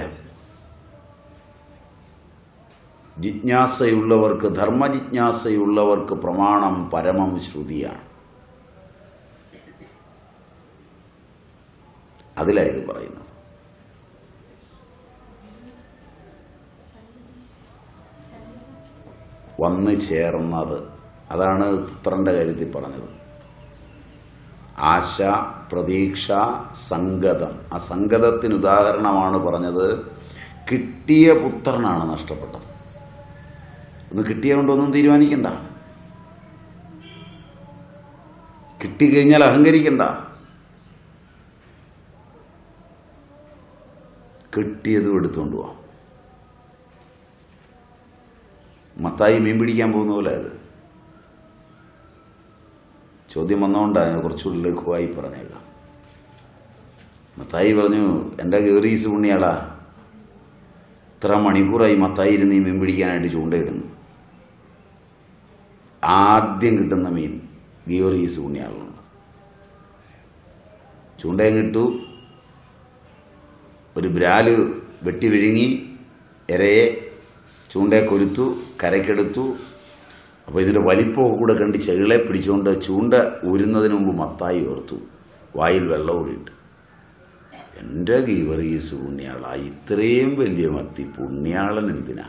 ജിജ്ഞാസയുള്ളവർക്ക് ധർമ്മജിജ്ഞാസയുള്ളവർക്ക് പ്രമാണം പരമം ശ്രുതിയാണ് അതിലാണ് ഇത് പറയുന്നത് വന്നു ചേർന്നത് അതാണ് പുത്രന്റെ കാര്യത്തിൽ പറഞ്ഞത് ആശ പ്രതീക്ഷ സംഗതം ആ സംഗതത്തിന് ഉദാഹരണമാണ് പറഞ്ഞത് കിട്ടിയ പുത്രനാണ് നഷ്ടപ്പെട്ടത് ഒന്ന് കിട്ടിയതുകൊണ്ടൊന്നും തീരുമാനിക്കണ്ട കിട്ടിക്കഴിഞ്ഞാൽ അഹങ്കരിക്കണ്ട കിട്ടിയതും എടുത്തുകൊണ്ട് പോവാം മത്തായി മീൻ പിടിക്കാൻ പോകുന്ന പോലെ അത് ചോദ്യം വന്നതുകൊണ്ടാണ് കുറച്ചുകൂടി ലഘുവായി പറഞ്ഞേക്കാം മത്തായി പറഞ്ഞു എൻ്റെ ഗേറീസ് പുണ്യാളാ ഇത്ര മണിക്കൂറായി മത്തായി ഇരുന്ന് ഈ മീൻ പിടിക്കാനായിട്ട് ചൂണ്ടയിടുന്നു ആദ്യം കിട്ടുന്ന മീൻ ഗിയോറീസ് പുണ്യാളുണ്ട് ചൂണ്ടയും കിട്ടു ഒരു ബ്രാല് വെട്ടി വിഴുങ്ങി ഇരയെ ചൂണ്ടയെ കൊരുത്തു കരക്കെടുത്തു അപ്പോൾ ഇതിൻ്റെ വലിപ്പമൊക്കെ കൂടെ കണ്ട് ചെകിളെ പിടിച്ചുകൊണ്ട് ചൂണ്ട ഊരുന്നതിന് മുമ്പ് മത്തായി ഓർത്തു വായിൽ വെള്ളം ഊറിയിട്ട് എൻ്റെ ഗീവറീസ് പുണ്യാള ഇത്രയും വലിയ മത്തി പുണ്യാളൻ എന്തിനാ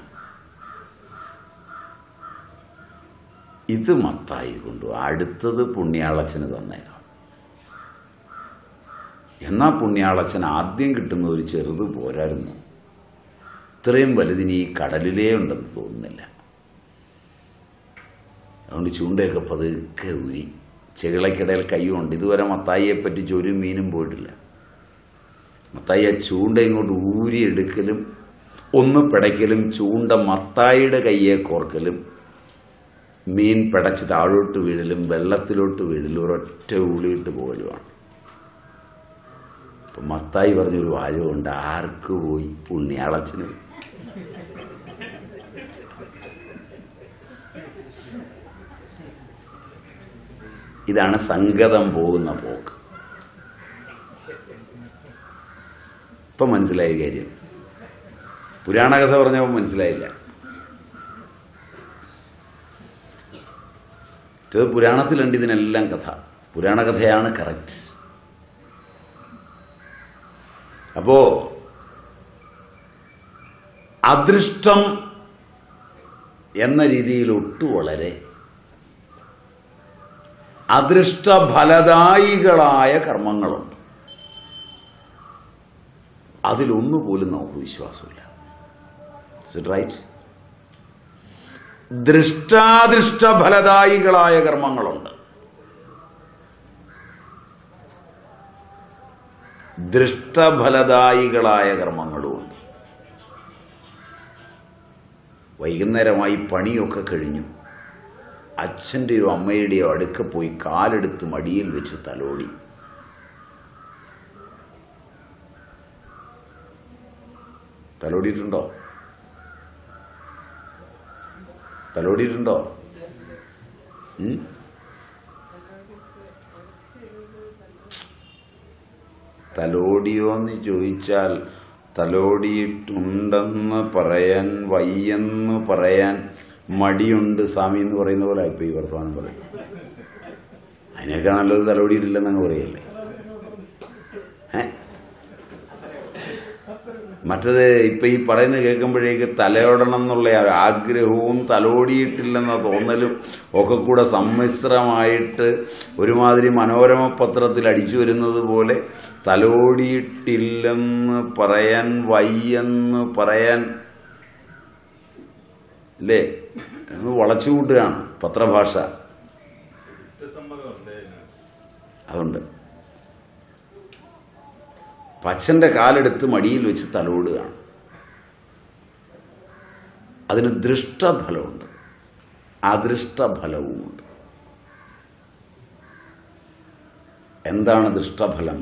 ഇത് മത്തായി കൊണ്ടു അടുത്തത് പുണ്യാളച്ചന് തന്നേക്കാം എന്നാ പുണ്യാളച്ചൻ ആദ്യം കിട്ടുന്ന ഒരു ചെറുത് പോരായിരുന്നു ഇത്രയും വലുതിന് ഈ കടലിലേ ഉണ്ടെന്ന് തോന്നുന്നില്ല അതുകൊണ്ട് ചൂണ്ടയൊക്കെ പതുക്കെ ഊരി ചെകിളയ്ക്കിടയിൽ കൈയുണ്ട് ഇതുവരെ മത്തായിയെ പറ്റിച്ച് ഒരു മീനും പോയിട്ടില്ല മത്തായി ആ ചൂണ്ട ഇങ്ങോട്ട് ഊരി എടുക്കലും ഒന്ന് പിടയ്ക്കലും ചൂണ്ട മത്തായിയുടെ കയ്യെ കോർക്കലും മീൻ പിടച്ച് താഴോട്ട് വീഴലും വെള്ളത്തിലോട്ട് വീഴലും ഒരൊറ്റ ഊളിയിട്ട് പോകലുമാണ് അപ്പം മത്തായി പറഞ്ഞൊരു വാചകമുണ്ട് ആർക്ക് പോയി പുണ്യാളച്ചന് പോയി. ഇതാണ് സംഗതം പോകുന്ന പോക്ക് ഇപ്പം മനസ്സിലായ കാര്യം പുരാണകഥ പറഞ്ഞപ്പോൾ മനസ്സിലായില്ല ഇത് പുരാണത്തിലുണ്ട് ഇതിനെല്ലാം കഥ പുരാണകഥയാണ് കറക്റ്റ് അപ്പോ അദൃഷ്ടം എന്ന രീതിയിൽ ഒട്ടു വളരെ അദൃഷ്ടഫലദായികളായ കർമ്മങ്ങളുണ്ട് അതിലൊന്നുപോലും നമുക്ക് വിശ്വാസമില്ല റൈറ്റ് ദൃഷ്ടാദൃഷ്ടഫലദായികളായ കർമ്മങ്ങളുണ്ട് ദൃഷ്ടഫലദായികളായ കർമ്മങ്ങളുമുണ്ട് വൈകുന്നേരമായി പണിയൊക്കെ കഴിഞ്ഞു അച്ഛൻ്റെയോ അമ്മയുടെയോ അടുക്ക പോയി കാലെടുത്ത് മടിയിൽ വെച്ച് തലോടി തലോടിയിട്ടുണ്ടോ തലോടിയിട്ടുണ്ടോ ഉം? തലോടിയോന്ന് ചോദിച്ചാൽ തലോടിയിട്ടുണ്ടെന്ന് പറയാൻ വയ്യെന്ന് പറയാൻ മടിയുണ്ട് സ്വാമി എന്ന് പറയുന്ന പോലെ ഇപ്പൊ ഈ വർത്തമാനം പറയും അതിനൊക്കെ നല്ലത് തലോടിയിട്ടില്ലെന്നങ്ങ് പറയല്ലേ ഏ മറ്റത് ഇപ്പൊ ഈ പറയുന്നത് കേൾക്കുമ്പോഴേക്ക് തലയോടണം എന്നുള്ള ആ ആഗ്രഹവും തലോടിയിട്ടില്ലെന്ന തോന്നലും ഒക്കെ കൂടെ സമ്മിശ്രമായിട്ട് ഒരുമാതിരി മനോരമ പത്രത്തിൽ അടിച്ചു വരുന്നത് പോലെ തലോടിയിട്ടില്ലെന്ന് പറയാൻ വയ്യെന്ന് പറയാൻ അല്ലേ അത് വളച്ചുകൂട്ടുകയാണ് പത്രഭാഷ അതുണ്ട് പച്ചന്റെ കാലെടുത്ത് മടിയിൽ വെച്ച് തലോടുകയാണ് അതിന് ദൃഷ്ടഫലമുണ്ട് അദൃഷ്ടഫലവുമുണ്ട് എന്താണ് ദൃഷ്ടഫലം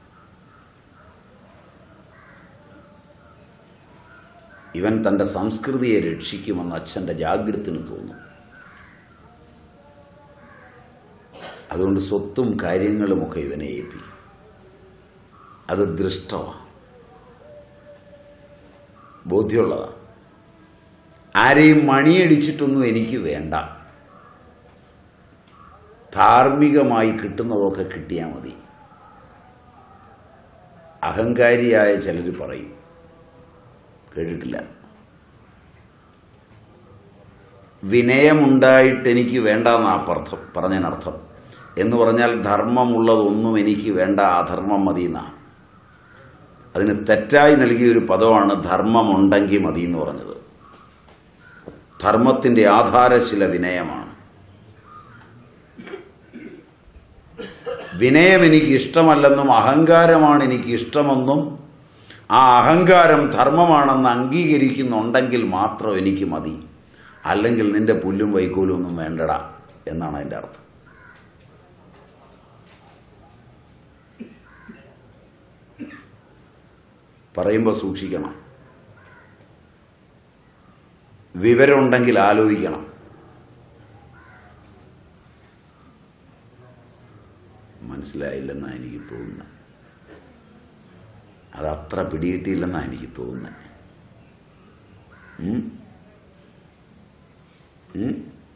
ഇവൻ തൻ്റെ സംസ്കൃതിയെ രക്ഷിക്കുമെന്ന് അച്ഛൻ്റെ ജാഗ്രത്തിന് തോന്നും അതുകൊണ്ട് സ്വത്തും കാര്യങ്ങളുമൊക്കെ ഇവനെ ഏൽപ്പിക്കും അത് ദൃഷ്ടമാണ് ബോധ്യമുള്ളതാണ് ആരെയും മണിയടിച്ചിട്ടൊന്നും എനിക്ക് വേണ്ട ധാർമ്മികമായി കിട്ടുന്നതൊക്കെ കിട്ടിയാൽ മതി അഹങ്കാരിയായ ചിലർ പറയും കേട്ടിട്ടില്ല വിനയമുണ്ടായിട്ട് എനിക്ക് വേണ്ടെന്നാ അർത്ഥം പറഞ്ഞതിനർത്ഥം എന്ന് പറഞ്ഞാൽ ധർമ്മമുള്ളതൊന്നും എനിക്ക് വേണ്ട അധർമ്മം മതി എന്നാ അതിന് തെറ്റായി നൽകിയ ഒരു പദമാണ് ധർമ്മമുണ്ടെങ്കിൽ മതി എന്ന് പറഞ്ഞത് ധർമ്മത്തിന്റെ ആധാരശില വിനയമാണ് വിനയം എനിക്ക് ഇഷ്ടമല്ലെന്നും അഹങ്കാരമാണ് എനിക്ക് ഇഷ്ടമെന്നും ആ അഹങ്കാരം ധർമ്മമാണെന്ന് അംഗീകരിക്കുന്നുണ്ടെങ്കിൽ മാത്രം എനിക്ക് മതി അല്ലെങ്കിൽ നിന്റെ പുല്ലും വൈക്കോലും ഒന്നും വേണ്ടടാ എന്നാണ് അതിൻ്റെ അർത്ഥം പറയുമ്പോൾ സൂക്ഷിക്കണം വിവരമുണ്ടെങ്കിൽ ആലോചിക്കണം മനസ്സിലായില്ലെന്നാണ് എനിക്ക് തോന്നുന്നത് അത് അത്ര പിടികിട്ടിയില്ലെന്നാണ് എനിക്ക് തോന്നുന്നത് ഉം? ഉം?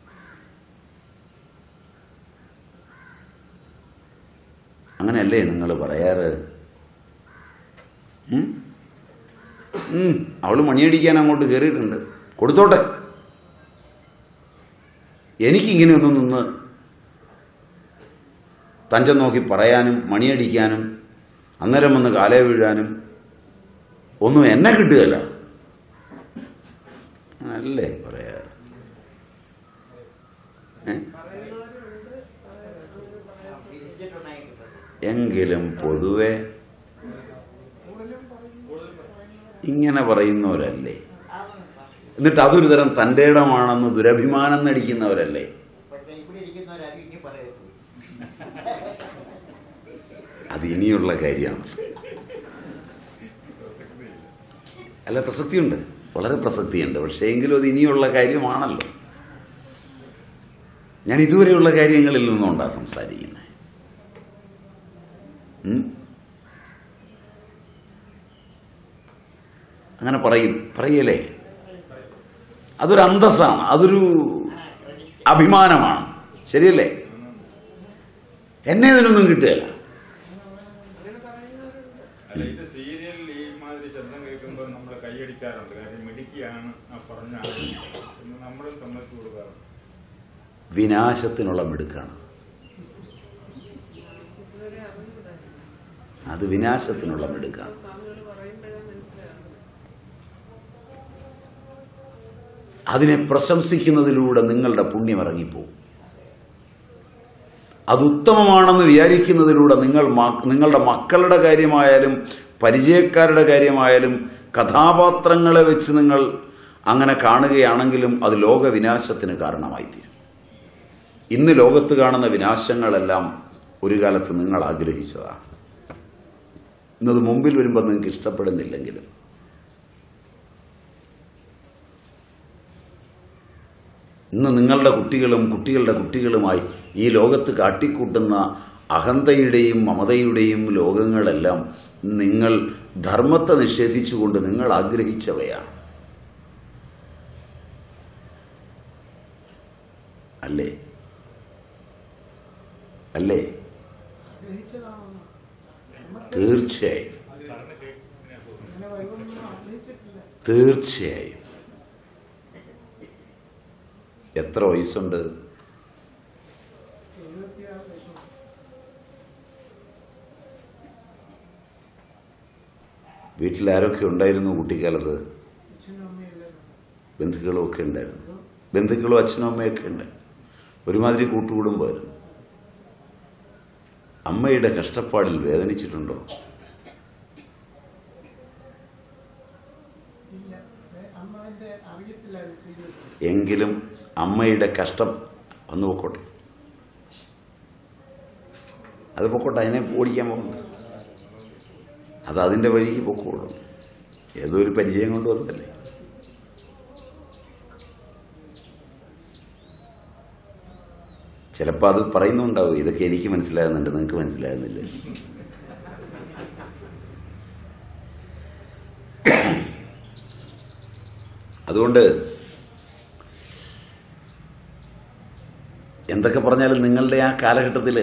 അങ്ങനെയല്ലേ നിങ്ങൾ പറയാറ് ഉം? ഉം, അവള് മണിയടിക്കാൻ അങ്ങോട്ട് കയറിയിട്ടുണ്ട് കൊടുത്തോട്ടെ എനിക്കിങ്ങനെയൊന്നും നിന്ന് തഞ്ചം നോക്കി പറയാനും മണിയടിക്കാനും അന്നേരം വന്ന് കാലേ വീഴാനും ഒന്നും എന്നെ കിട്ടുകയല്ല അല്ലേ പറയാ ഏ? പറയുന്നവരുണ്ട് അങ്ങനെ പറയാൻ പിരിച്ചിട്ടുണ്ടെങ്കിൽ എങ്കിലും പൊതുവെ കൂടുതലും പറയുന്നു ഇങ്ങനെ പറയുന്നവരല്ലേ എന്നിട്ട് അതൊരു തരം തൻ്റെ ഇടമാണെന്ന് ദുരഭിമാനം നടിക്കുന്നവരല്ലേ പക്ഷേ ഇവിടെ ഇരിക്കുന്നവരാരും ഇനി പറയത്തു അത് ഇനിയുള്ള കാര്യമാണ് അല്ല പ്രസക്തിയുണ്ട് വളരെ പ്രസക്തിയുണ്ട് പക്ഷേ എങ്കിലും അത് ഇനിയുള്ള കാര്യമാണല്ലോ ഞാൻ ഇതുവരെയുള്ള കാര്യങ്ങളിൽ നിന്നുകൊണ്ടാണ് സംസാരിക്കുന്നത് ഉം? അങ്ങനെ പറയും പറയലേ അതൊരു അന്തസ്സാണ് അതൊരു അഭിമാനമാണ് ശരിയല്ലേ എന്നെ ഇതിനൊന്നും കിട്ടുകയില്ല അങ്ങനെ പറയുന്നവരുണ്ട് അല്ല ഇത് സീരിയലിൽ ഈ മാതിരി ശബ്ദം കേൾക്കുമ്പോൾ നമ്മൾ കൈയടിക്കാറുണ്ട് കാര്യം മിടുക്കിയാണ് ആ പറഞ്ഞ ആൾ എന്ന് നമ്മളും സമ്മതിച്ചു കൊടുക്കാറുണ്ട് വിനാശത്തിനുള്ള മിടുക്കാണ് ഇതുവരെ അറിഞ്ഞില്ല അത് വിനാശത്തിനുള്ള മിടുക്കാണ് സ്വാമികൾ പറയുമ്പോഴേ മനസ്സിലാകും അതിനെ പ്രശംസിക്കുന്നതിലൂടെ നിങ്ങളുടെ പുണ്യം ഇറങ്ങിപ്പോവും അത് ഉത്തമമാണെന്ന് വിചാരിക്കുന്നതിലൂടെ നിങ്ങൾ മ- നിങ്ങളുടെ മക്കളുടെ കാര്യമായാലും പരിചയക്കാരുടെ കാര്യമായാലും കഥാപാത്രങ്ങളെ വെച്ച് നിങ്ങൾ അങ്ങനെ കാണുകയാണെങ്കിലും അത് ലോകവിനാശത്തിന് കാരണമായിത്തീരും ഇന്ന് ലോകത്ത് കാണുന്ന വിനാശങ്ങളെല്ലാം ഒരു കാലത്ത് നിങ്ങൾ ആഗ്രഹിച്ചതാണ് ഇന്നത് മുമ്പിൽ വരുമ്പോൾ നിങ്ങൾക്ക് ഇഷ്ടപ്പെടുന്നില്ലെങ്കിലും ഇന്ന് നിങ്ങളുടെ കുട്ടികളും കുട്ടികളുടെ കുട്ടികളുമായി ഈ ലോകത്ത് കാട്ടിക്കൂട്ടുന്ന അഹന്തയുടെയും മമതയുടെയും ലോകങ്ങളെല്ലാം നിങ്ങൾ ധർമ്മത്തെ നിഷേധിച്ചുകൊണ്ട് നിങ്ങൾ ആഗ്രഹിച്ചവയാണ് അല്ലേ അല്ലേ ആഗ്രഹിച്ചതാണെന്ന് നമുക്ക് തീർച്ചയായും അങ്ങനെ വൈകുന്നൊന്നും ആഗ്രഹിച്ചിട്ടില്ല തീർച്ചയായും എത്ര വയസ്സുണ്ട് എഴുപത്തിയാറ് ലക്ഷം വീട്ടിൽ ആരൊക്കെ ഉണ്ടായിരുന്നു കുട്ടിക്കാലത്ത് അച്ഛനും അമ്മയെല്ലാവരും ബന്ധുക്കളും ഒക്കെ ഉണ്ടായിരുന്നു ബന്ധുക്കളും അച്ഛനും അമ്മയൊക്കെ ഉണ്ട് ഒരുമാതിരി കൂട്ടുകുടുംബമായിരുന്നു അമ്മയുടെ കഷ്ടപ്പാടിൽ വേദനിച്ചിട്ടുണ്ടോ ഇല്ല ഏ, അമ്മ അതിന്റെ അറിയത്തില്ലായിരുന്നു സീരിയസ് എങ്കിലും അമ്മയുടെ കഷ്ടം വന്നു പൊക്കോട്ടെ അത് പൊക്കോട്ടെ അതിനെ ഓടിക്കാൻ പോകുന്നു അത് അതിൻ്റെ വഴിക്ക് പൊക്കോളും ഏതോ ഒരു പരിചയം കൊണ്ട് വന്നതല്ലേ ചിലപ്പോൾ അത് പറയുന്നുണ്ടാവും ഇതൊക്കെ എനിക്ക് മനസ്സിലാകുന്നുണ്ട് നിങ്ങൾക്ക് മനസ്സിലാകുന്നില്ല അതുകൊണ്ട് എന്തൊക്കെ പറഞ്ഞാലും നിങ്ങളുടെ ആ കാലഘട്ടത്തിൽ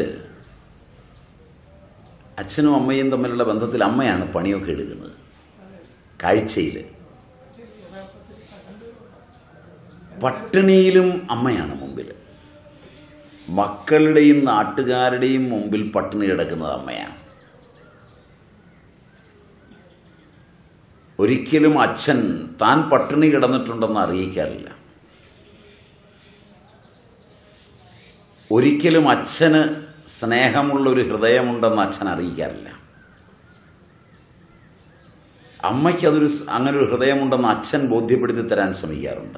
അച്ഛനും അമ്മയും തമ്മിലുള്ള ബന്ധത്തിൽ അമ്മയാണ് പണിയൊക്കെ എടുക്കുന്നത് കാഴ്ചയിൽ പട്ടിണിയിലും അമ്മയാണ് മുമ്പിൽ മക്കളുടെയും നാട്ടുകാരുടെയും മുമ്പിൽ പട്ടിണി കിടക്കുന്നത് അമ്മയാണ് ഒരിക്കലും അച്ഛൻ താൻ പട്ടിണി കിടന്നിട്ടുണ്ടെന്ന് അറിയിക്കാറില്ല ഒരിക്കലും അച്ഛന് സ്നേഹമുള്ള ഒരു ഹൃദയമുണ്ടെന്ന് അച്ഛൻ അറിയിക്കാറില്ല അമ്മയ്ക്ക് അതൊരു സ്- അങ്ങനെ ഒരു ഹൃദയമുണ്ടെന്ന് അച്ഛൻ ബോധ്യപ്പെടുത്തി തരാൻ ശ്രമിക്കാറുണ്ട്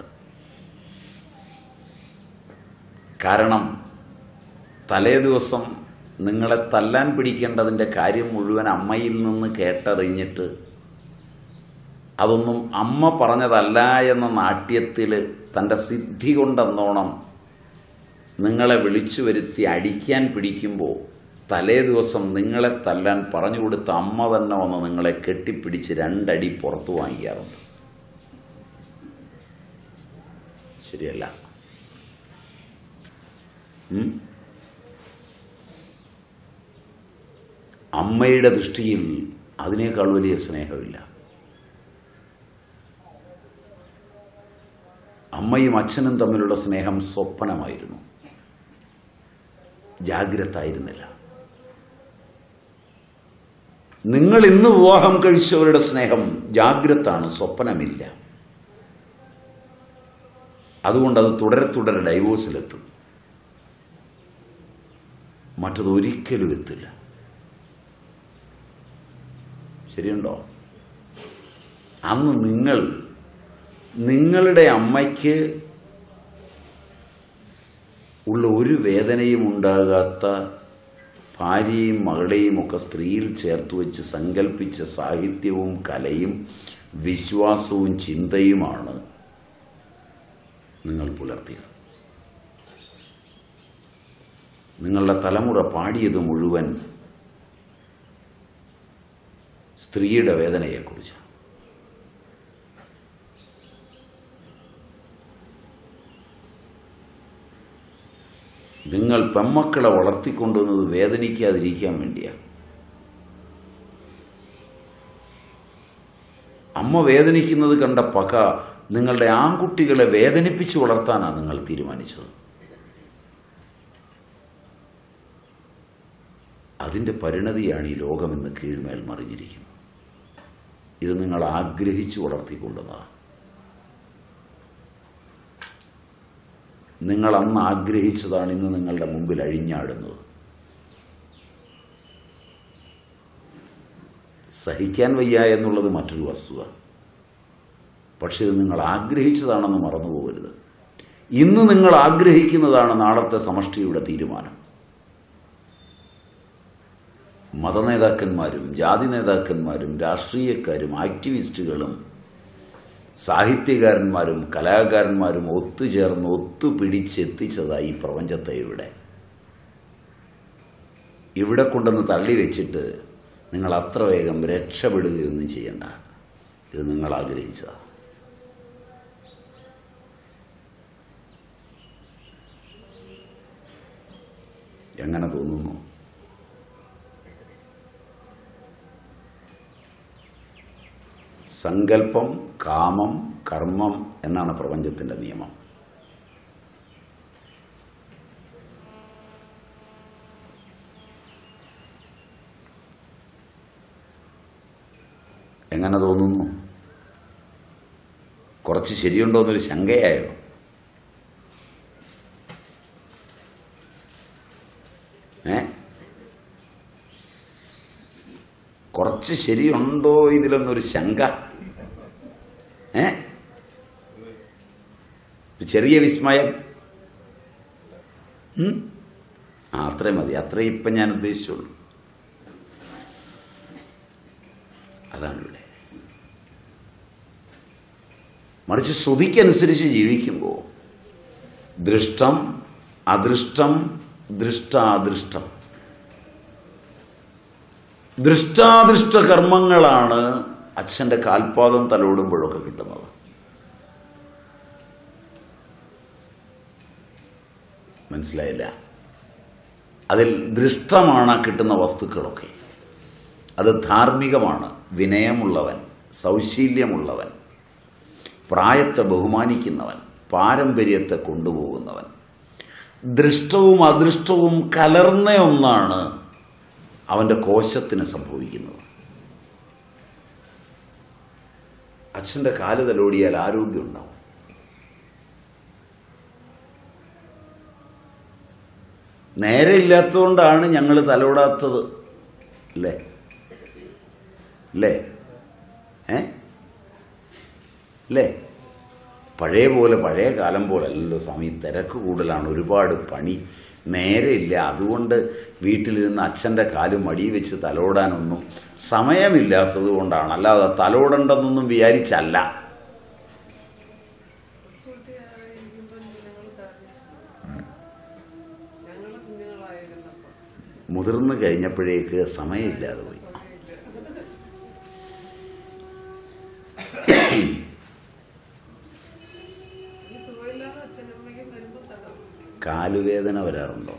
കാരണം തലേ ദിവസം നിങ്ങളെ തല്ലാൻ പിടിക്കേണ്ടതിൻ്റെ കാര്യം മുഴുവൻ അമ്മയിൽ നിന്ന് കേട്ടറിഞ്ഞിട്ട് അതൊന്നും അമ്മ പറഞ്ഞതല്ല എന്ന നാട്യത്തിൽ തൻ്റെ സിദ്ധി കൊണ്ടെന്നോണം നിങ്ങളെ വിളിച്ചു വരുത്തി അടിക്കാൻ പിടിക്കുമ്പോൾ തലേ ദിവസം നിങ്ങളെ തല്ലാൻ പറഞ്ഞു കൊടുത്ത അമ്മ തന്നെ വന്ന് നിങ്ങളെ കെട്ടിപ്പിടിച്ച് രണ്ടടി പുറത്തു വാങ്ങിക്കാറുണ്ട് ശരിയല്ല ഉം? അമ്മയുടെ ദൃഷ്ടിയിൽ അതിനേക്കാൾ വലിയ സ്നേഹമില്ല അമ്മയും അച്ഛനും തമ്മിലുള്ള സ്നേഹം സ്വപ്നമായിരുന്നു ജാഗ്രത ആയിരുന്നില്ല നിങ്ങൾ ഇന്ന് വിവാഹം കഴിച്ചവരുടെ സ്നേഹം ജാഗ്രതാണ് സ്വപ്നമില്ല അതുകൊണ്ട് അത് തുടരെ തുടരെ ഡൈവോഴ്സിലെത്തും മറ്റത് ഒരിക്കലും എത്തില്ല ശരിയുണ്ടോ അന്ന് നിങ്ങൾ നിങ്ങളുടെ അമ്മയ്ക്ക് ഉള്ള ഒരു വേദനയും ഉണ്ടാകാത്ത ഭാര്യയും മകളെയും ഒക്കെ സ്ത്രീയിൽ ചേർത്ത് വെച്ച് സങ്കല്പിച്ച സാഹിത്യവും കലയും വിശ്വാസവും ചിന്തയുമാണ് നിങ്ങൾ പുലർത്തിയത് നിങ്ങളുടെ തലമുറ പാടിയത് മുഴുവൻ സ്ത്രീയുടെ വേദനയെക്കുറിച്ചാണ് നിങ്ങൾ പെമ്മക്കളെ വളർത്തിക്കൊണ്ടുവന്നത് വേദനിക്കാതിരിക്കാൻ വേണ്ടിയാണ് അമ്മ വേദനിക്കുന്നത് കണ്ട പക നിങ്ങളുടെ ആൺകുട്ടികളെ വേദനിപ്പിച്ച് വളർത്താനാണ് നിങ്ങൾ തീരുമാനിച്ചത് അതിൻ്റെ പരിണതിയാണ് ഈ ലോകമെന്ന് കീഴ്മേൽ മറിഞ്ഞിരിക്കുന്നത് ഇത് നിങ്ങൾ ആഗ്രഹിച്ചു വളർത്തിക്കൊണ്ടതാണ് നിങ്ങൾ അന്ന് ആഗ്രഹിച്ചതാണ് ഇന്ന് നിങ്ങളുടെ മുമ്പിൽ അഴിഞ്ഞാടുന്നത് സഹിക്കാൻ വയ്യ എന്നുള്ളത് മറ്റൊരു വസ്തുത പക്ഷെ ഇത് നിങ്ങൾ ആഗ്രഹിച്ചതാണെന്ന് മറന്നു പോകരുത് ഇന്ന് നിങ്ങൾ ആഗ്രഹിക്കുന്നതാണ് നാളത്തെ സമഷ്ടിയുടെ തീരുമാനം മതനേതാക്കന്മാരും ജാതി നേതാക്കന്മാരും രാഷ്ട്രീയക്കാരും ആക്ടിവിസ്റ്റുകളും സാഹിത്യകാരന്മാരും കലാകാരന്മാരും ഒത്തുചേർന്ന് ഒത്തുപിടിച്ചെത്തിച്ചതായി ഈ പ്രപഞ്ചത്തെ ഇവിടെ ഇവിടെ കൊണ്ടുവന്ന് തള്ളി വെച്ചിട്ട് നിങ്ങൾ അത്ര വേഗം രക്ഷപ്പെടുകയൊന്നും ചെയ്യണ്ട ഇത് നിങ്ങൾ ആഗ്രഹിച്ചതാണ് എങ്ങനെ തോന്നുന്നു സങ്കല്പം കാമം കർമ്മം എന്നാണ് പ്രപഞ്ചത്തിന്റെ നിയമം എങ്ങനെ തോന്നുന്നു കുറച്ച് ശരിയുണ്ടോ എന്നൊരു ശങ്കയായോ ഏ കുറച്ച് ശരിയുണ്ടോ ഇതിലൊന്നൊരു ശങ്ക ഏ ഒരു ചെറിയ വിസ്മയം ഉം? ആ അത്രയും മതി അത്രയും ഇപ്പം ഞാൻ ഉദ്ദേശിച്ചുള്ളൂ അതാണ് ഇവിടെ മറിച്ച് ശ്രുതിക്കനുസരിച്ച് ജീവിക്കുമ്പോൾ ദൃഷ്ടം അദൃഷ്ടം ദൃഷ്ടാദൃഷ്ടം ദൃഷ്ടാദൃഷ്ട കർമ്മങ്ങളാണ് അച്ഛന്റെ കാൽപാദം തലോടുമ്പോഴൊക്കെ കിട്ടുന്നത് മനസ്സിലായില്ല അതിൽ ദൃഷ്ടമാണ് ആ കിട്ടുന്ന വസ്തുക്കളൊക്കെ അത് ധാർമ്മികമാണ് വിനയമുള്ളവൻ സൗശീല്യമുള്ളവൻ പ്രായത്തെ ബഹുമാനിക്കുന്നവൻ പാരമ്പര്യത്തെ കൊണ്ടുപോകുന്നവൻ ദൃഷ്ടവും അദൃഷ്ടവും കലർന്ന ഒന്നാണ് അവന്റെ കോശത്തിന് സംഭവിക്കുന്നത് അച്ഛന്റെ കാല് തലോടിയാൽ ആരോഗ്യം ഉണ്ടാവും നേരെ ഇല്ലാത്തതുകൊണ്ടാണ് ഞങ്ങൾ തലോടാത്തത് അല്ലേ അല്ലേ ഏ അല്ലേ പഴയ പോലെ പഴയ കാലം പോലെ അല്ലല്ലോ സ്വാമി തിരക്ക് കൂടുതലാണ് ഒരുപാട് പണി നേരെയില്ല അതുകൊണ്ട് വീട്ടിലിരുന്ന് അച്ഛൻ്റെ കാല് മടി വെച്ച് തലോടാനൊന്നും സമയമില്ലാത്തത് കൊണ്ടാണ് അല്ലാതെ തലോടണ്ടെന്നൊന്നും വിചാരിച്ചല്ല കൊച്ചുകുട്ടിയായിരിക്കുമ്പോൾ ഞങ്ങൾ ഞങ്ങൾ കുഞ്ഞുങ്ങളായിരുന്നപ്പോൾ മുതിർന്നു കഴിഞ്ഞപ്പോഴേക്ക് സമയമില്ലാതെ പോയി ഈ സുഖമില്ലാതെ അച്ഛനമ്മയ്ക്കും വരുമ്പോൾ തടവും കാലുവേദന വരാറുണ്ടോ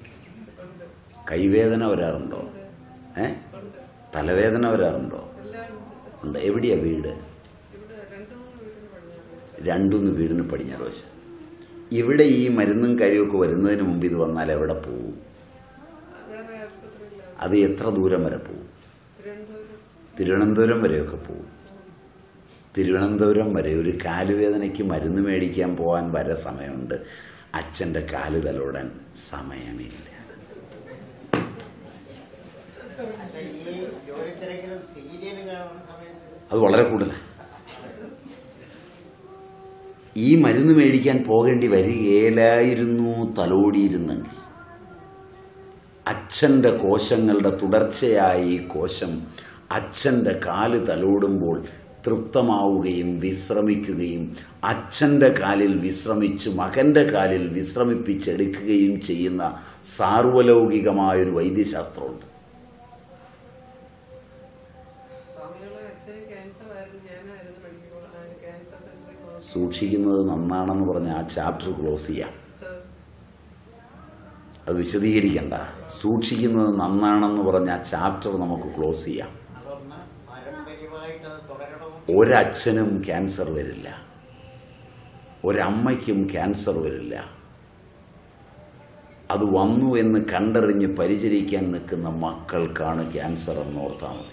കൈവേദന വരാറുണ്ടോ ഏ തലവേദന വരാറുണ്ടോ എല്ലാം ഉണ്ട് എവിടെയാ വീട് ഇവിടെ രണ്ടു മൂന്ന് വീട്ടിൽ പണിയാണ് രണ്ടൂന്ന് വീടിന് പടിഞ്ഞാറ് വശം ഇവിടെ ഈ മരുന്നും കാര്യമൊക്കെ വരുന്നതിന് മുമ്പ് ഇത് വന്നാൽ എവിടെ പോവും വേറെ ആശുപത്രിയിലാണ് അത് എത്ര ദൂരം വരെ പോവും തിരുവനന്തപുരം തിരുവനന്തപുരം വരെയൊക്കെ പോവും തിരുവനന്തപുരം വരെ ഒരു കാലുവേദനയ്ക്ക് മരുന്ന് മേടിക്കാൻ പോകാൻ വരെ സമയമുണ്ട് അച്ഛൻ്റെ കാല് തലോടാൻ സമയമില്ല അല്ല ഈ ജോലി തിരക്കിലും സീരിയൽ കാണുന്ന സമയത്ത് അത് വളരെ കൂടുതലാണ് ഈ മരുന്ന് മേടിക്കാൻ പോകേണ്ടി വരികയിലായിരുന്നു തലോടിയിരുന്നെങ്കിൽ അച്ഛൻ്റെ കോശങ്ങളുടെ തുടർച്ചയായി ഈ കോശം അച്ഛൻ്റെ കാല് തലോടുമ്പോൾ തൃപ്തമാവുകയും വിശ്രമിക്കുകയും അച്ഛൻ്റെ കാലിൽ വിശ്രമിച്ച് മകൻ്റെ കാലിൽ വിശ്രമിപ്പിച്ചെടുക്കുകയും ചെയ്യുന്ന സാർവലൗകികമായൊരു വൈദ്യശാസ്ത്രമുണ്ട് സ്വാമികളെ അച്ഛന് ക്യാൻസർ ആയിരുന്നു ഞാനായിരുന്നു മെഡിക്കൽ കോളേജ് ക്യാൻസർ സെന്ററിൽ നോക്കി സൂക്ഷിക്കുന്നത് നന്നാണെന്ന് പറഞ്ഞ് ആ ചാപ്റ്റർ ക്ലോസ് ചെയ്യാം അത് വിശദീകരിക്കണ്ട സൂക്ഷിക്കുന്നത് നന്നാണെന്ന് പറഞ്ഞ ആ ചാപ്റ്റർ നമുക്ക് ക്ലോസ് ചെയ്യാം അതൊന്ന് പാരമ്പര്യമായിട്ട് അത് തുടരണമോ ഒരച്ഛനും ക്യാൻസർ വരില്ല ഒരമ്മയ്ക്കും ക്യാൻസർ വരില്ല അത് വന്നു എന്ന് കണ്ടറിഞ്ഞ് പരിചരിക്കാൻ നിൽക്കുന്ന മക്കൾക്കാണ് ക്യാൻസർ എന്ന് ഓർത്താൽ മതി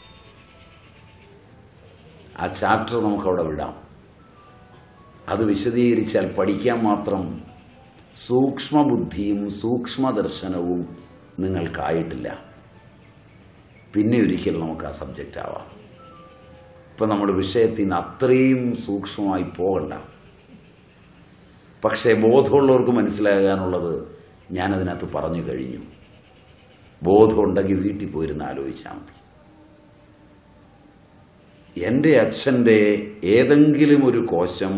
ആ ചാപ്റ്റർ നമുക്കവിടെ വിടാം അത് വിശദീകരിച്ചാൽ പഠിക്കാൻ മാത്രം സൂക്ഷ്മബുദ്ധിയും സൂക്ഷ്മദർശനവും നിങ്ങൾക്കായിട്ടില്ല പിന്നെ ഒരിക്കൽ നമുക്ക് ആ സബ്ജക്റ്റ് ആവാം ഇപ്പം നമ്മുടെ വിഷയത്തിൽ നിന്ന് അത്രയും സൂക്ഷ്മമായി പോകണ്ട പക്ഷേ ബോധമുള്ളവർക്ക് മനസ്സിലാകാനുള്ളത് ഞാനതിനകത്ത് പറഞ്ഞു കഴിഞ്ഞു ബോധമുണ്ടെങ്കിൽ വീട്ടിൽ പോയിരുന്ന് ആലോചിച്ചാൽ മതി എൻ്റെ അച്ഛൻ്റെ ഏതെങ്കിലും ഒരു കോശം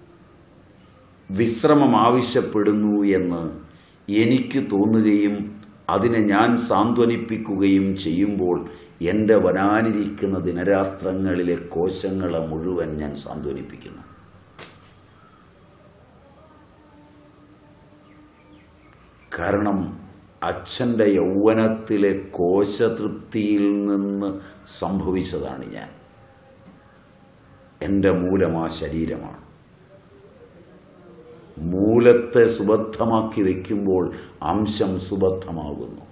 വിശ്രമം ആവശ്യപ്പെടുന്നു എന്ന് എനിക്ക് തോന്നുകയും അതിനെ ഞാൻ സാന്ത്വനിപ്പിക്കുകയും ചെയ്യുമ്പോൾ എൻ്റെ വരാനിരിക്കുന്ന ദിനരാത്രങ്ങളിലെ കോശങ്ങളെ മുഴുവൻ ഞാൻ സാന്ത്വനിപ്പിക്കുന്നു കാരണം അച്ഛൻ്റെ യൗവനത്തിലെ കോശതൃപ്തിയിൽ നിന്ന് സംഭവിച്ചതാണ് ഞാൻ എൻ്റെ മൂലം ആ ശരീരമാണ് മൂലത്തെ സുബദ്ധമാക്കി വയ്ക്കുമ്പോൾ അംശം സുബദ്ധമാകുന്നു